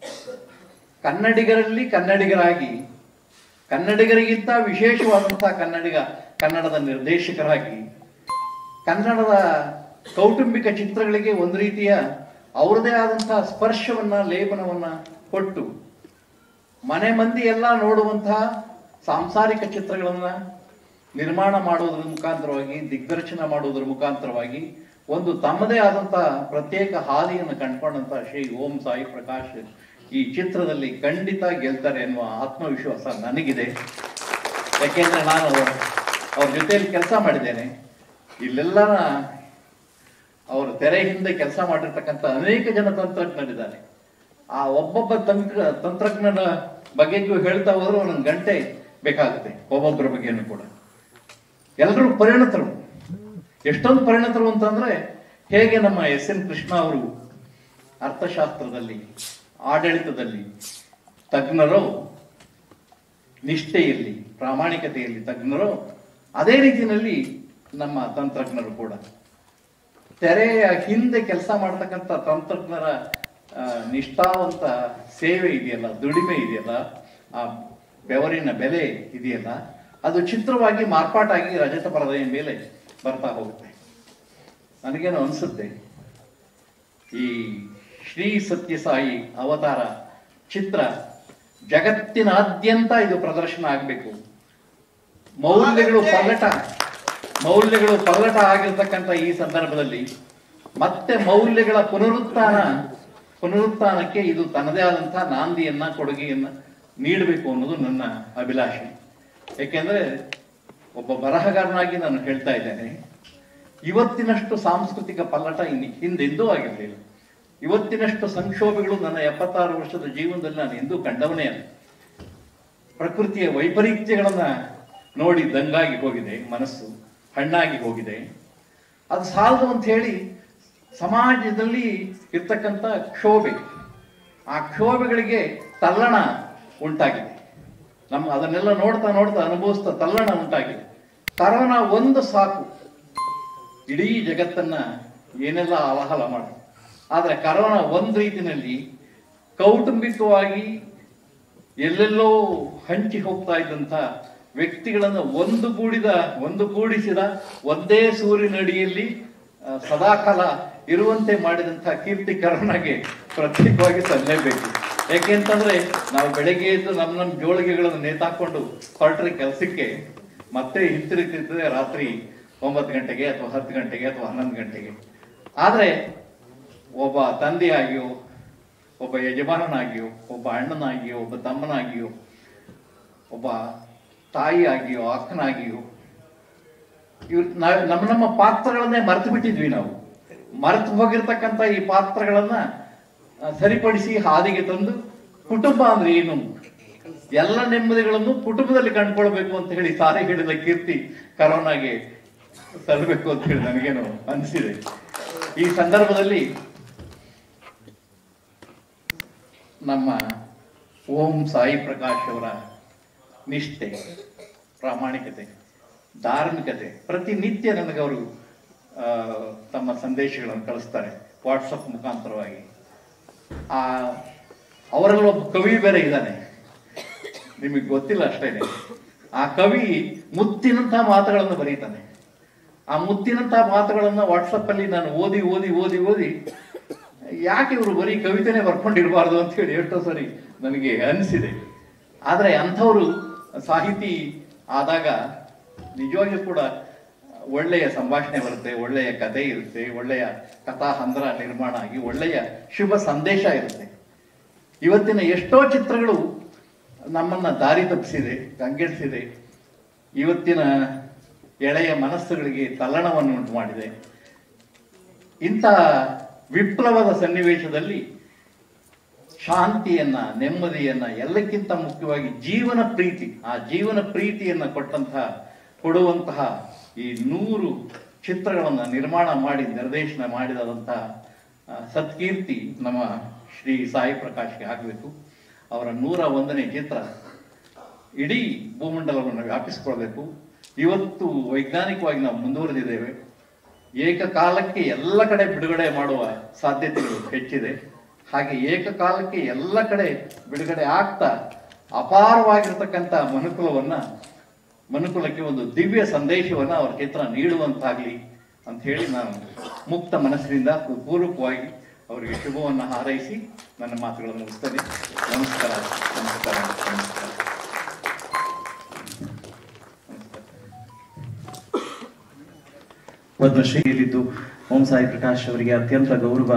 ಕನ್ನಡಿಗರಲ್ಲಿ ಕನ್ನಡಿಗರಾಗಿ ಕನ್ನಡಿಗರಿಗಿಂತ ವಿಶೇಷವಾದಂತಹ ಕನ್ನಡಿಗ ಕನ್ನಡದ ನಿರ್ದೇಶಕರಾಗಿ ಕನ್ನಡದ ಕೌಟುಂಬಿಕ ಚಿತ್ರಗಳಿಗೆ ಒಂದು ರೀತಿಯ ಅವರದೇ ಆದಂತಹ ಸ್ಪರ್ಶವನ್ನ ಲೇಪನವನ್ನ ಕೊಟ್ಟು ಮನೆ ಮಂದಿ ಎಲ್ಲ ನೋಡುವಂತಹ ಸಾಂಸಾರಿಕ ಚಿತ್ರಗಳನ್ನ ನಿರ್ಮಾಣ ಮಾಡುವುದರ ಮುಖಾಂತರವಾಗಿ ದಿಗ್ದರ್ಶನ ಮಾಡುವುದರ ಮುಖಾಂತರವಾಗಿ ಒಂದು ತಮ್ಮದೇ ಆದಂತಹ ಪ್ರತ್ಯೇಕ ಹಾದಿಯನ್ನು ಕಂಡುಕೊಂಡಂತಹ ಶ್ರೀ ಓಂ ಸಾಯಿ ಪ್ರಕಾಶ್ ಈ ಚಿತ್ರದಲ್ಲಿ ಖಂಡಿತ ಗೆಲ್ತಾರೆ ಎನ್ನುವ ಆತ್ಮವಿಶ್ವಾಸ ನನಗಿದೆ ಯಾಕೆಂದ್ರೆ ನಾನು ಅವ್ರ ಜೊತೆಯಲ್ಲಿ ಕೆಲಸ ಮಾಡಿದ್ದೇನೆ ಇಲ್ಲೆಲ್ಲ ಅವರು ತೆರೆ ಹಿಂದೆ ಕೆಲಸ ಮಾಡಿರ್ತಕ್ಕಂಥ ಅನೇಕ ಜನ ತಂತ್ರಜ್ಞರಿದ್ದಾರೆ ಆ ಒಬ್ಬೊಬ್ಬ ತಂತ್ರ ತಂತ್ರಜ್ಞರ ಬಗ್ಗೆಗೂ ಹೇಳ್ತಾ ಹೋದ್ರೆ ಒಂದೊಂದು ಗಂಟೆ ಬೇಕಾಗುತ್ತೆ ಒಬ್ಬೊಬ್ಬರ ಬಗ್ಗೆನೂ ಕೂಡ ಎಲ್ಲರೂ ಪರಿಣತರು ಎಷ್ಟೊಂದು ಪರಿಣತರು ಅಂತಂದ್ರೆ ಹೇಗೆ ನಮ್ಮ ಎಸ್ ಎನ್ ಕೃಷ್ಣ ಅವರು ಅರ್ಥಶಾಸ್ತ್ರದಲ್ಲಿ ಆಡಳಿತದಲ್ಲಿ ತಜ್ಞರೋ ನಿಷ್ಠೆಯಲ್ಲಿ ಪ್ರಾಮಾಣಿಕತೆಯಲ್ಲಿ ತಜ್ಞರೋ ಅದೇ ರೀತಿಯಲ್ಲಿ ನಮ್ಮ ತಂತ್ರಜ್ಞರು ಕೂಡ ತೆರೆಯ ಹಿಂದೆ ಕೆಲಸ ಮಾಡ್ತಕ್ಕಂಥ ತಂತ್ರಜ್ಞರ ಆ, ನಿಷ್ಠಾವಂತ ಸೇವೆ ಇದೆಯಲ್ಲ ದುಡಿಮೆ ಇದೆಯಲ್ಲ ಆ ಬೆವರಿನ ಬೆಲೆ ಇದೆಯಲ್ಲ ಅದು ಚಿತ್ರವಾಗಿ ಮಾರ್ಪಾಟಾಗಿ ರಜತ ಪರದೆಯ ಮೇಲೆ ಬರ್ತಾ ಹೋಗುತ್ತೆ ನನಗೇನು ಅನಿಸುತ್ತೆ ಈ ಶ್ರೀ ಸತ್ಯಸಾಯಿ ಅವತಾರ ಚಿತ್ರ ಜಗತ್ತಿನಾದ್ಯಂತ ಇದು ಪ್ರದರ್ಶನ ಆಗಬೇಕು ಮೌಲ್ಯಗಳು ಪಲ್ಲಟ ಮೌಲ್ಯಗಳು ಪಲ್ಲಟ ಆಗಿರ್ತಕ್ಕಂಥ ಈ ಸಂದರ್ಭದಲ್ಲಿ ಮತ್ತೆ ಮೌಲ್ಯಗಳ ಪುನರುತ್ಥಾನ ಪುನರುತ್ಥಾನಕ್ಕೆ ಇದು ತನ್ನದೇ ಆದಂತಹ ನಾಂದಿಯನ್ನ ಕೊಡುಗೆಯನ್ನ ನೀಡಬೇಕು ಅನ್ನೋದು ನನ್ನ ಅಭಿಲಾಷೆ ಯಾಕೆಂದ್ರೆ ಒಬ್ಬ ಬರಹಗಾರನಾಗಿ ನಾನು ಹೇಳ್ತಾ ಇದ್ದೇನೆ ಇವತ್ತಿನಷ್ಟು ಸಾಂಸ್ಕೃತಿಕ ಪಲ್ಲಟ ಇನ್ನು ಹಿಂದೆಂದೂ ಆಗಿರಲಿಲ್ಲ ಇವತ್ತಿನಷ್ಟು ಸಂಕ್ಷೋಭಗಳು ನನ್ನ ಎಪ್ಪತ್ತಾರು ವರ್ಷದ ಜೀವನದಲ್ಲಿ ನಾನು ಎಂದೂ ಕಂಡವನೇ ಅಲ್ಲ ಪ್ರಕೃತಿಯ ವೈಪರೀತ್ಯಗಳನ್ನ ನೋಡಿ ದಂಗಾಗಿ ಹೋಗಿದೆ ಮನಸ್ಸು ಹಣ್ಣಾಗಿ ಹೋಗಿದೆ ಅದು ಸಾಲದು ಅಂತ ಹೇಳಿ ಸಮಾಜದಲ್ಲಿ ಇರ್ತಕ್ಕಂಥ ಕ್ಷೋಭೆ ಆ ಕ್ಷೋಭೆಗಳಿಗೆ ತಲ್ಲಣ ಉಂಟಾಗಿದೆ ನಮ್ಮ ಅದನ್ನೆಲ್ಲ ನೋಡ್ತಾ ನೋಡ್ತಾ ಅನುಭವಿಸ್ತಾ ತಲ್ಲಣ ಉಂಟಾಗಿದೆ ಕರೋನಾ ಒಂದು ಸಾಕು ಇಡೀ ಜಗತ್ತನ್ನ ಏನೆಲ್ಲ ಆಲಹಲ ಮಾಡ ಆದ್ರೆ ಕರೋನಾ ಒಂದು ರೀತಿಯಲ್ಲಿ ಕೌಟುಂಬಿಕವಾಗಿ ಎಲ್ಲೆಲ್ಲೋ ಹಂಚಿ ಹೋಗ್ತಾ ಇದ್ದಂತ ವ್ಯಕ್ತಿಗಳನ್ನ ಒಂದು ಗೂಡಿದ ಒಂದು ಕೂಡಿಸಿದ ಒಂದೇ ಸೂರಿನಡಿಯಲ್ಲಿ ಆ, ಸದಾಕಾಲ ಇರುವಂತೆ ಮಾಡಿದಂತ ಕೀರ್ತಿ ಕರೋನಾಗೆ ಪ್ರತ್ಯೇಕವಾಗಿ ಸಲ್ಲಲೇಬೇಕು ಯಾಕೆಂತಂದ್ರೆ ನಾವು ಬೆಳಗ್ಗೆ ಎದ್ದು ನಮ್ಮ ನಮ್ಮ ಜೋಳಿಗೆಗಳನ್ನು ನೇತಾಕೊಂಡು ಹೊರಟ್ರೆ ಕೆಲಸಕ್ಕೆ ಮತ್ತೆ ಹಿಂತಿರುಗ್ತಿರ್ತದೆ ರಾತ್ರಿ ಒಂಬತ್ತು ಗಂಟೆಗೆ ಅಥವಾ ಹತ್ತು ಗಂಟೆಗೆ ಅಥವಾ ಹನ್ನೊಂದು ಗಂಟೆಗೆ ಆದ್ರೆ ಒಬ್ಬ ತಂದೆಯಾಗಿಯೋ ಒಬ್ಬ ಯಜಮಾನನಾಗಿಯೋ ಒಬ್ಬ ಅಣ್ಣನಾಗಿಯೋ ಒಬ್ಬ ತಮ್ಮನಾಗಿಯೋ ಒಬ್ಬ ತಾಯಿಯಾಗಿಯೋ ಅಕ್ಕನಾಗಿಯೋ ಇವ್ ನಾವ್ ನಮ್ಮ ನಮ್ಮ ಪಾತ್ರಗಳನ್ನೇ ಮರೆತು ಬಿಟ್ಟಿದ್ವಿ ನಾವು ಮರೆತು ಹೋಗಿರ್ತಕ್ಕಂಥ ಈ ಪಾತ್ರಗಳನ್ನ ಆ, ಸರಿಪಡಿಸಿ ಹಾದಿಗೆ ತಂದು ಕುಟುಂಬ ಅಂದ್ರೆ ಏನು ಎಲ್ಲ ನೆಮ್ಮದಿಗಳನ್ನು ಕುಟುಂಬದಲ್ಲಿ ಕಂಡುಕೊಳ್ಬೇಕು ಅಂತ ಹೇಳಿ ಸಾರಿ ಹಿಡಿದ ಕೀರ್ತಿ ಕರೋನಾಗೆ ಸಲ್ಲಬೇಕು ಅಂತ ಹೇಳಿ ನನಗೇನು ಅನಿಸಿದೆ ಈ ಸಂದರ್ಭದಲ್ಲಿ ನಮ್ಮ ಓಂ ಸಾಯಿ ಪ್ರಕಾಶ್ ಅವರ ನಿಷ್ಠೆ ಪ್ರಾಮಾಣಿಕತೆ ಧಾರ್ಮಿಕತೆ ಪ್ರತಿನಿತ್ಯ ನನಗೆ ಅವರು ಆ, ತಮ್ಮ ಸಂದೇಶಗಳನ್ನು ಕಳಿಸ್ತಾರೆ ವಾಟ್ಸಪ್ ಮುಖಾಂತರವಾಗಿ ಆ ಅವರಲ್ಲಿ ಒಬ್ಬ ಕವಿ ಬೇರೆ ಇದ್ದಾನೆ ನಿಮಗೆ ಗೊತ್ತಿಲ್ಲ ಅಷ್ಟೇನೆ ಆ ಕವಿ ಮುತ್ತಿನಂತಹ ಮಾತುಗಳನ್ನು ಬರೀತಾನೆ ಆ ಮುತ್ತಿನಂತಹ ಮಾತುಗಳನ್ನ ವಾಟ್ಸಪ್ ಅಲ್ಲಿ ನಾನು ಓದಿ ಓದಿ ಓದಿ ಓದಿ ಯಾಕೆ ಇವರು ಬರೀ ಕವಿತೆನೇ ಬರ್ಕೊಂಡಿರಬಾರ್ದು ಅಂತ ಹೇಳಿ ಎಷ್ಟೋ ಸರಿ ನನಗೆ ಅನಿಸಿದೆ ಆದರೆ ಅಂಥವರು ಸಾಹಿತಿ ಆದಾಗ ನಿಜವಾಗಿಯೂ ಕೂಡ ಒಳ್ಳೆಯ ಸಂಭಾಷಣೆ ಬರುತ್ತೆ ಒಳ್ಳೆಯ ಕಥೆ ಇರುತ್ತೆ ಒಳ್ಳೆಯ ಕಥಾಹಂದ್ರ ನಿರ್ಮಾಣ ಆಗಿ ಒಳ್ಳೆಯ ಶುಭ ಸಂದೇಶ ಇರುತ್ತೆ ಇವತ್ತಿನ ಎಷ್ಟೋ ಚಿತ್ರಗಳು ನಮ್ಮನ್ನ ದಾರಿ ತಪ್ಪಿಸಿದೆ ಕಂಗೆಡಿಸಿದೆ ಇವತ್ತಿನ ಎಳೆಯ ಮನಸ್ಸುಗಳಿಗೆ ತಲ್ಲಣವನ್ನು ಉಂಟು ಮಾಡಿದೆ ಇಂಥ ವಿಪ್ಲವದ ಸನ್ನಿವೇಶದಲ್ಲಿ ಶಾಂತಿಯನ್ನ ನೆಮ್ಮದಿಯನ್ನ ಎಲ್ಲಕ್ಕಿಂತ ಮುಖ್ಯವಾಗಿ ಜೀವನ ಪ್ರೀತಿ ಆ ಜೀವನ ಪ್ರೀತಿಯನ್ನ ಕೊಟ್ಟಂತಹ ಕೊಡುವಂತಹ ಈ ನೂರು ಚಿತ್ರಗಳನ್ನ ನಿರ್ಮಾಣ ಮಾಡಿ ನಿರ್ದೇಶನ ಮಾಡಿದಂತಹ ಆ, ಸತ್ಕೀರ್ತಿ ನಮ್ಮ ಶ್ರೀ ಸಾಯಿ ಪ್ರಕಾಶ್ಗೆ ಆಗಬೇಕು ಅವರ ನೂರ ಒಂದನೇ ಚಿತ್ರ ಇಡೀ ಭೂಮಂಡಲವನ್ನು ವ್ಯಾಪಿಸಿಕೊಳ್ಬೇಕು ಇವತ್ತು ವೈಜ್ಞಾನಿಕವಾಗಿ ನಾವು ಮುಂದುವರೆದಿದ್ದೇವೆ ಏಕಕಾಲಕ್ಕೆ ಎಲ್ಲ ಕಡೆ ಬಿಡುಗಡೆ ಮಾಡುವ ಸಾಧ್ಯತೆಗಳು ಹೆಚ್ಚಿದೆ ಹಾಗೆ ಏಕಕಾಲಕ್ಕೆ ಎಲ್ಲ ಕಡೆ ಬಿಡುಗಡೆ ಆಗ್ತಾ ಅಪಾರವಾಗಿರ್ತಕ್ಕಂಥ ಮನುಕುಲವನ್ನ ಮನುಕುಲಕ್ಕೆ ಒಂದು ದಿವ್ಯ ಸಂದೇಶವನ್ನ ಅವರ ಚಿತ್ರ ನೀಡುವಂತಾಗ್ಲಿ ಅಂತ ಹೇಳಿ ನಾನು ಮುಕ್ತ ಮನಸ್ಸಿನಿಂದ ಪೂರ್ವಕವಾಗಿ ಅವರಿಗೆ ಶುಭವನ್ನು ಹಾರೈಸಿ ನನ್ನ ಮಾತುಗಳನ್ನು ಮುಗಿಸ್ತೇನೆ ನಮಸ್ಕಾರ ನಮಸ್ಕಾರ ನಮಸ್ಕಾರ ಪದ್ಮಶ್ರೀಯಲ್ಲಿದ್ದು ಓಂ ಸಾಯಿ ಪ್ರಕಾಶ್ ಅವರಿಗೆ ಅತ್ಯಂತ ಗೌರವ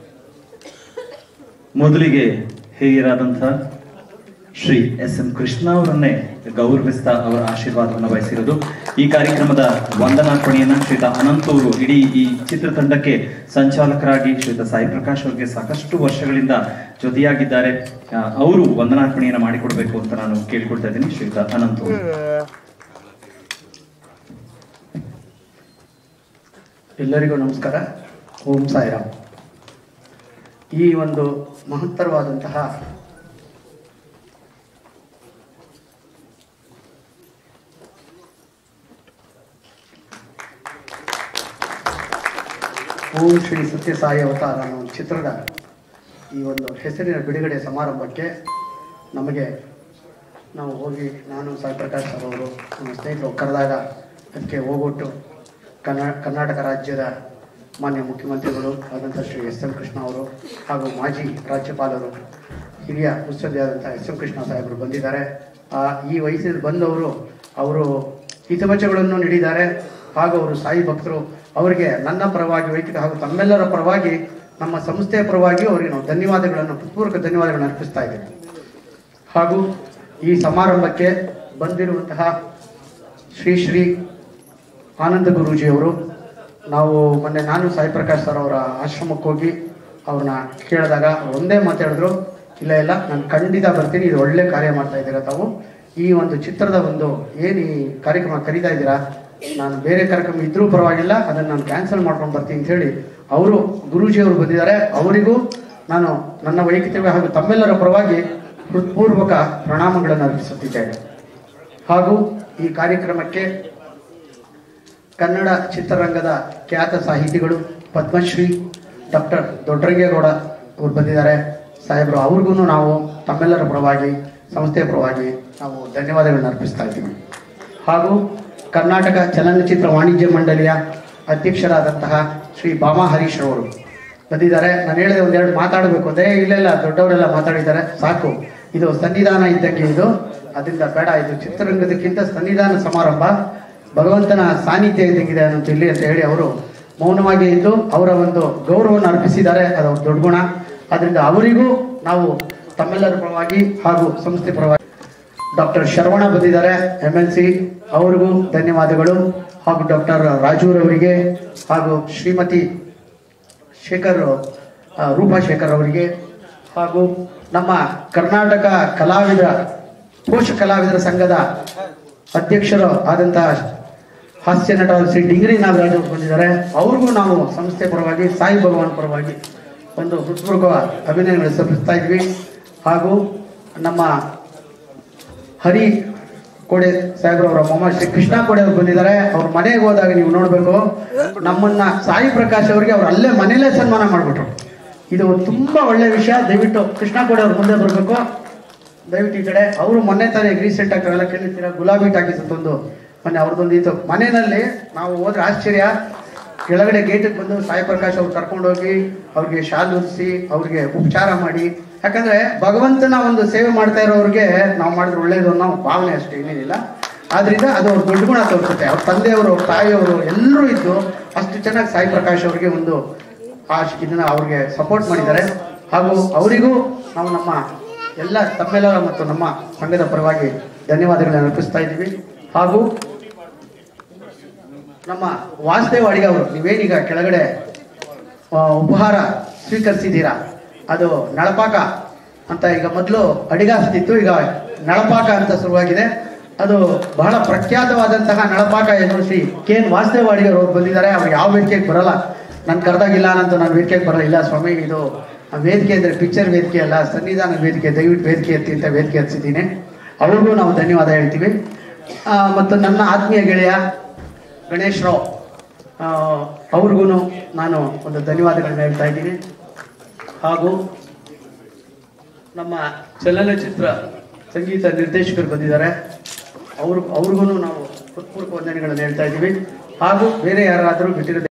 ಮೊದಲಿಗೆ ಹಿರಿಯರಾದಂಥ ಶ್ರೀ ಎಸ್ ಎಂ ಕೃಷ್ಣ ಅವರನ್ನೇ ಗೌರವಿಸ್ತಾ ಅವರ ಆಶೀರ್ವಾದವನ್ನು ಬಯಸಿರೋದು ಈ ಕಾರ್ಯಕ್ರಮದ ವಂದನಾರ್ಪಣೆಯನ್ನ ಶ್ರೀತ ಅನಂತೂರು ಇಡೀ ಈ ಚಿತ್ರತಂಡಕ್ಕೆ ಸಂಚಾಲಕರಾಗಿ ಶ್ರೀತ ಸಾಯಿ ಪ್ರಕಾಶ್ ಅವರಿಗೆ ಸಾಕಷ್ಟು ವರ್ಷಗಳಿಂದ ಜೊತೆಯಾಗಿದ್ದಾರೆ ಆ, ಅವರು ವಂದನಾರ್ಪಣೆಯನ್ನ ಮಾಡಿಕೊಡ್ಬೇಕು ಅಂತ ನಾನು ಕೇಳಿಕೊಳ್ತಾ ಇದ್ದೀನಿ ಶ್ರೀತ ಅನಂತೂರು ಎಲ್ಲರಿಗೂ ನಮಸ್ಕಾರ ಓಂ ಸಾಯಿರಾಮ್ ಈ ಒಂದು ಮಹತ್ತರವಾದಂತಹ ಓಂ ಶ್ರೀ ಸತ್ಯ ಸಾಯಿ ಅವತಾರ ಅನ್ನೋ ಒಂದು ಚಿತ್ರದ ಈ ಒಂದು ಹೆಸರಿನ ಬಿಡುಗಡೆ ಸಮಾರಂಭಕ್ಕೆ ನಮಗೆ ನಾವು ಹೋಗಿ ನಾನು ಸಾಯಿ ಪ್ರಕಾಶ್ ಸರ್ ಅವರು ನಮ್ಮ ಸ್ನೇಹಿತರು ಕರೆದಾಗ ಅದಕ್ಕೆ ಹೋಗೊಟ್ಟು ಕನ್ನಡ ಕರ್ನಾಟಕ ರಾಜ್ಯದ ಮಾನ್ಯ ಮುಖ್ಯಮಂತ್ರಿಗಳು ಆದಂಥ ಶ್ರೀ ಎಸ್ ಎಂ ಕೃಷ್ಣ ಅವರು ಹಾಗೂ ಮಾಜಿ ರಾಜ್ಯಪಾಲರು ಹಿರಿಯ ಮುತ್ಸದ್ದಿಯಾದಂಥ ಎಸ್ ಎಂ ಕೃಷ್ಣ ಸಾಹೇಬರು ಬಂದಿದ್ದಾರೆ ಆ ಈ ವಯಸ್ಸಿನಲ್ಲಿ ಬಂದವರು ಅವರು ಹಿತವಚಗಳನ್ನು ನೀಡಿದ್ದಾರೆ ಹಾಗೂ ಅವರು ಸಾಯಿ ಭಕ್ತರು ಅವರಿಗೆ ನನ್ನ ಪರವಾಗಿ ವೈಯಕ್ತಿಕ ಹಾಗೂ ತಮ್ಮೆಲ್ಲರ ಪರವಾಗಿ ನಮ್ಮ ಸಂಸ್ಥೆಯ ಪರವಾಗಿ ಅವರಿಗೆ ನಾವು ಧನ್ಯವಾದಗಳನ್ನು ಪೂರ್ವಕ ಧನ್ಯವಾದಗಳನ್ನು ಅರ್ಪಿಸ್ತಾ ಇದ್ದೇವೆ ಹಾಗೂ ಈ ಸಮಾರಂಭಕ್ಕೆ ಬಂದಿರುವಂತಹ ಶ್ರೀ ಶ್ರೀ ಆನಂದ ಗುರೂಜಿಯವರು ನಾವು ಮೊನ್ನೆ ನಾನು ಸಾಯಿ ಪ್ರಕಾಶ್ ಸರ್ ಅವರ ಆಶ್ರಮಕ್ಕೆ ಹೋಗಿ ಅವ್ರನ್ನ ಕೇಳಿದಾಗ ಅವ್ರು ಒಂದೇ ಮಾತಾಡಿದ್ರು ಇಲ್ಲ ಇಲ್ಲ ನಾನು ಖಂಡಿತ ಬರ್ತೀನಿ ಇದು ಒಳ್ಳೆ ಕಾರ್ಯ ಮಾಡ್ತಾ ಇದ್ದೀರಾ ತಾವು ಈ ಒಂದು ಚಿತ್ರದ ಒಂದು ಏನು ಈ ಕಾರ್ಯಕ್ರಮ ಕರೀತಾ ಇದ್ದೀರಾ ನಾನು ಬೇರೆ ಕಾರ್ಯಕ್ರಮ ಇದ್ರೂ ಪರವಾಗಿಲ್ಲ ಅದನ್ನು ನಾನು ಕ್ಯಾನ್ಸಲ್ ಮಾಡ್ಕೊಂಡು ಬರ್ತೀನಿ ಅಂತ ಹೇಳಿ ಅವರು ಗುರೂಜಿಯವರು ಬಂದಿದ್ದಾರೆ ಅವರಿಗೂ ನಾನು ನನ್ನ ವೈಯಕ್ತಿಕ ಹಾಗೂ ತಮ್ಮೆಲ್ಲರ ಪರವಾಗಿ ಹೃತ್ಪೂರ್ವಕ ಪ್ರಣಾಮಗಳನ್ನು ಅರ್ಪಿಸುತ್ತಿದ್ದೇನೆ ಹಾಗೂ ಈ ಕಾರ್ಯಕ್ರಮಕ್ಕೆ ಕನ್ನಡ ಚಿತ್ರರಂಗದ ಖ್ಯಾತ ಸಾಹಿತಿಗಳು ಪದ್ಮಶ್ರೀ ಡಾಕ್ಟರ್ ದೊಡ್ಡರಂಗೇಗೌಡ ಅವರು ಬಂದಿದ್ದಾರೆ ಸಾಹೇಬರು ಅವ್ರಿಗೂ ನಾವು ತಮ್ಮೆಲ್ಲರ ಪರವಾಗಿ ಸಂಸ್ಥೆಯ ಪರವಾಗಿ ನಾವು ಧನ್ಯವಾದಗಳನ್ನು ಅರ್ಪಿಸ್ತಾ ಇದ್ದೀವಿ ಹಾಗೂ ಕರ್ನಾಟಕ ಚಲನಚಿತ್ರ ವಾಣಿಜ್ಯ ಮಂಡಳಿಯ ಅಧ್ಯಕ್ಷರಾದಂತಹ ಶ್ರೀ ಬಾಮಾ ಹರೀಶ್ ಅವರು ಬಂದಿದ್ದಾರೆ ನಾನು ಹೇಳಿದೆ ಒಂದೆರಡು ಮಾತಾಡಬೇಕು ಅದೇ ಇಲ್ಲ ಇಲ್ಲ ದೊಡ್ಡವರೆಲ್ಲ ಮಾತಾಡಿದ್ದಾರೆ ಸಾಕು ಇದು ಸನ್ನಿಧಾನ ಇದ್ದಂಗೆ ಇದು ಅದರಿಂದ ಬೇಡ ಇದು ಚಿತ್ರರಂಗದಕ್ಕಿಂತ ಸನ್ನಿಧಾನ ಸಮಾರಂಭ ಭಗವಂತನ ಸಾನ್ನಿಧ್ಯ ಇದ್ದಂಗಿದೆ ಅನ್ನೋದು ಇಲ್ಲಿ ಅಂತ ಹೇಳಿ ಅವರು ಮೌನವಾಗಿ ಇದ್ದು ಅವರ ಒಂದು ಗೌರವವನ್ನು ಅರ್ಪಿಸಿದ್ದಾರೆ ಅದು ಅವ್ರ ದೊಡ್ಡ ಗುಣ ಅದರಿಂದ ಅವರಿಗೂ ನಾವು ತಮ್ಮೆಲ್ಲರ ಪರವಾಗಿ ಹಾಗೂ ಸಂಸ್ಥೆ ಪರವಾಗಿ ಡಾಕ್ಟರ್ ಶರವಣ ಬಂದಿದ್ದಾರೆ ಎಮ್ ಎಲ್ ಸಿ ಅವರಿಗೂ ಧನ್ಯವಾದಗಳು ಹಾಗೂ ಡಾಕ್ಟರ್ ರಾಜೂರ್ ಅವರಿಗೆ ಹಾಗೂ ಶ್ರೀಮತಿ ಶೇಖರ್ ಆ, ರೂಪಾ ಶೇಖರ್ ಅವರಿಗೆ ಹಾಗೂ ನಮ್ಮ ಕರ್ನಾಟಕ ಕಲಾವಿದ ಪೋಷ ಕಲಾವಿದರ ಸಂಘದ ಅಧ್ಯಕ್ಷರು ಆದಂತಹ ಹಾಸ್ಯ ನಟ ಶ್ರೀ ಡಿಂಗ್ರಿ ನಾಗರಾಜ್ ಅವರು ಬಂದಿದ್ದಾರೆ ಅವ್ರಿಗೂ ನಾವು ಸಂಸ್ಥೆ ಪರವಾಗಿ ಸಾಯಿ ಭಗವಾನ್ ಪರವಾಗಿ ಒಂದು ಹೃತ್ಪೂರ್ವಕ ಅಭಿನಂದನೆ ಸಲ್ಲಿಸ್ತಾ ಇದ್ವಿ ಹಾಗೂ ನಮ್ಮ ಹರಿ ಕೋಡೆ ಸಾಹೇಬ್ರವರ ಮೊಮ್ಮ ಶ್ರೀ ಕೃಷ್ಣ ಕೋಡೆ ಅವರು ಬಂದಿದ್ದಾರೆ ಅವ್ರ ಮನೆಗೆ ಹೋದಾಗ ನೀವು ನೋಡ್ಬೇಕು ನಮ್ಮನ್ನ ಸಾಯಿ ಪ್ರಕಾಶ್ ಅವರಿಗೆ ಅವ್ರು ಅಲ್ಲೇ ಮನೇಲೇ ಸನ್ಮಾನ ಮಾಡ್ಬಿಟ್ರು ಇದು ತುಂಬಾ ಒಳ್ಳೆ ವಿಷಯ ದಯವಿಟ್ಟು ಕೃಷ್ಣ ಕೋಡೆ ಅವ್ರು ಮುಂದೆ ಬರಬೇಕು ದಯವಿಟ್ಟು ಈ ಕಡೆ ಅವರು ಮೊನ್ನೆ ತಾನೇ ರೀಸೆಂಟ್ ಆಗಿ ಅವೆಲ್ಲ ಕೇಳಿರ್ತೀರ ಗುಲಾಬಿ ಟಾಕೀಸ್ ಅಂತ ಒಂದು ಮೊನ್ನೆ ಅವ್ರದ್ದೊಂದು ಇತ್ತು ಮನೆಯಲ್ಲಿ ನಾವು ಹೋದ್ರೆ ಆಶ್ಚರ್ಯ ಕೆಳಗಡೆ ಗೇಟಿಗೆ ಬಂದು ಸಾಯಿ ಪ್ರಕಾಶ್ ಅವ್ರು ಕರ್ಕೊಂಡೋಗಿ ಅವ್ರಿಗೆ ಶಾಲ್ ಹೊರಿಸಿ ಅವ್ರಿಗೆ ಉಪಚಾರ ಮಾಡಿ ಯಾಕಂದ್ರೆ ಭಗವಂತನ ಒಂದು ಸೇವೆ ಮಾಡ್ತಾ ಇರೋರಿಗೆ ನಾವು ಮಾಡಿದ್ರೆ ಒಳ್ಳೇದು ಅನ್ನೋ ಭಾವನೆ ಅಷ್ಟೇ ಏನೇನಿಲ್ಲ ಆದ್ರಿಂದ ಅದು ಅವ್ರ ದೊಡ್ಡ ಗುಣ ತೋರಿಸುತ್ತೆ ಅವ್ರ ತಂದೆಯವರು ಅವ್ರ ತಾಯಿಯವರು ಎಲ್ಲರೂ ಇದ್ದು ಅಷ್ಟು ಚೆನ್ನಾಗಿ ಸಾಯಿ ಪ್ರಕಾಶ್ ಅವ್ರಿಗೆ ಒಂದು ಆ ಇದನ್ನ ಅವ್ರಿಗೆ ಸಪೋರ್ಟ್ ಮಾಡಿದ್ದಾರೆ ಹಾಗೂ ಅವರಿಗೂ ನಾವು ನಮ್ಮ ಎಲ್ಲ ತಮ್ಮೆಲ್ಲರ ಮತ್ತು ನಮ್ಮ ಸಂಘದ ಪರವಾಗಿ ಧನ್ಯವಾದಗಳನ್ನು ಅರ್ಪಿಸ್ತಾ ಇದ್ದೀವಿ ಹಾಗೂ ನಮ್ಮ ವಾಸುದೇವ್ ಅಡಿಗೆ ಅವರು ನೀವೇನೀಗ ಕೆಳಗಡೆ ಆ, ಉಪಹಾರ ಸ್ವೀಕರಿಸಿದ್ದೀರಾ ಅದು ನಳಪಾಕ ಅಂತ ಈಗ ಮೊದಲು ಅಡಿಗಾಸ್ತಿತ್ತು ಈಗ ನಳಪಾಕ ಅಂತ ಶುರುವಾಗಿದೆ ಅದು ಬಹಳ ಪ್ರಖ್ಯಾತವಾದಂತಹ ನಳಪಾಕ ಎಂದು ಶ್ರೀ ಕೆ ಎನ್ ವಾಸುದೇವ್ ಅಡಿಗೆ ಅವರು ಬಂದಿದ್ದಾರೆ ಅವ್ರು ಯಾವ ವೇದಿಕೆಗೆ ಬರಲ್ಲ ನಾನು ಕರೆದಾಗಿಲ್ಲ ಅನ್ನಂತೂ ನಾನು ವೇದಿಕೆಗೆ ಬರಲ್ಲ ಇಲ್ಲ ಸ್ವಾಮಿ ಇದು ವೇದಿಕೆ ಅಂದರೆ ಪಿಕ್ಚರ್ ವೇದಿಕೆ ಅಲ್ಲ ಸನ್ನಿಧಾನ ವೇದಿಕೆ ದಯವಿಟ್ಟು ವೇದಿಕೆ ಎತ್ತಿ ಅಂತ ವೇದಿಕೆ ಹಚ್ಚಿದ್ದೀನಿ ಅವ್ರಿಗೂ ನಾವು ಧನ್ಯವಾದ ಹೇಳ್ತೀವಿ ಆ, ಮತ್ತು ನನ್ನ ಆತ್ಮೀಯ ಗೆಳೆಯ ಗಣೇಶ್ ರಾವ್ ಅವ್ರಿಗೂ ನಾನು ಒಂದು ಧನ್ಯವಾದಗಳನ್ನ ಹೇಳ್ತಾ ಇದ್ದೀನಿ ಹಾಗೂ ನಮ್ಮ ಚಲನಚಿತ್ರ ಸಂಗೀತ ನಿರ್ದೇಶಕರು ಬಂದಿದ್ದಾರೆ ಅವ್ರು ಅವ್ರಿಗೂ ನಾವು ಹೃತ್ಪೂರ್ವಕ ವಂದನೆಗಳನ್ನು ಹೇಳ್ತಾ ಇದ್ದೀವಿ ಹಾಗೂ ಬೇರೆ ಯಾರಾದರೂ ಬಿಟ್ಟಿರೋ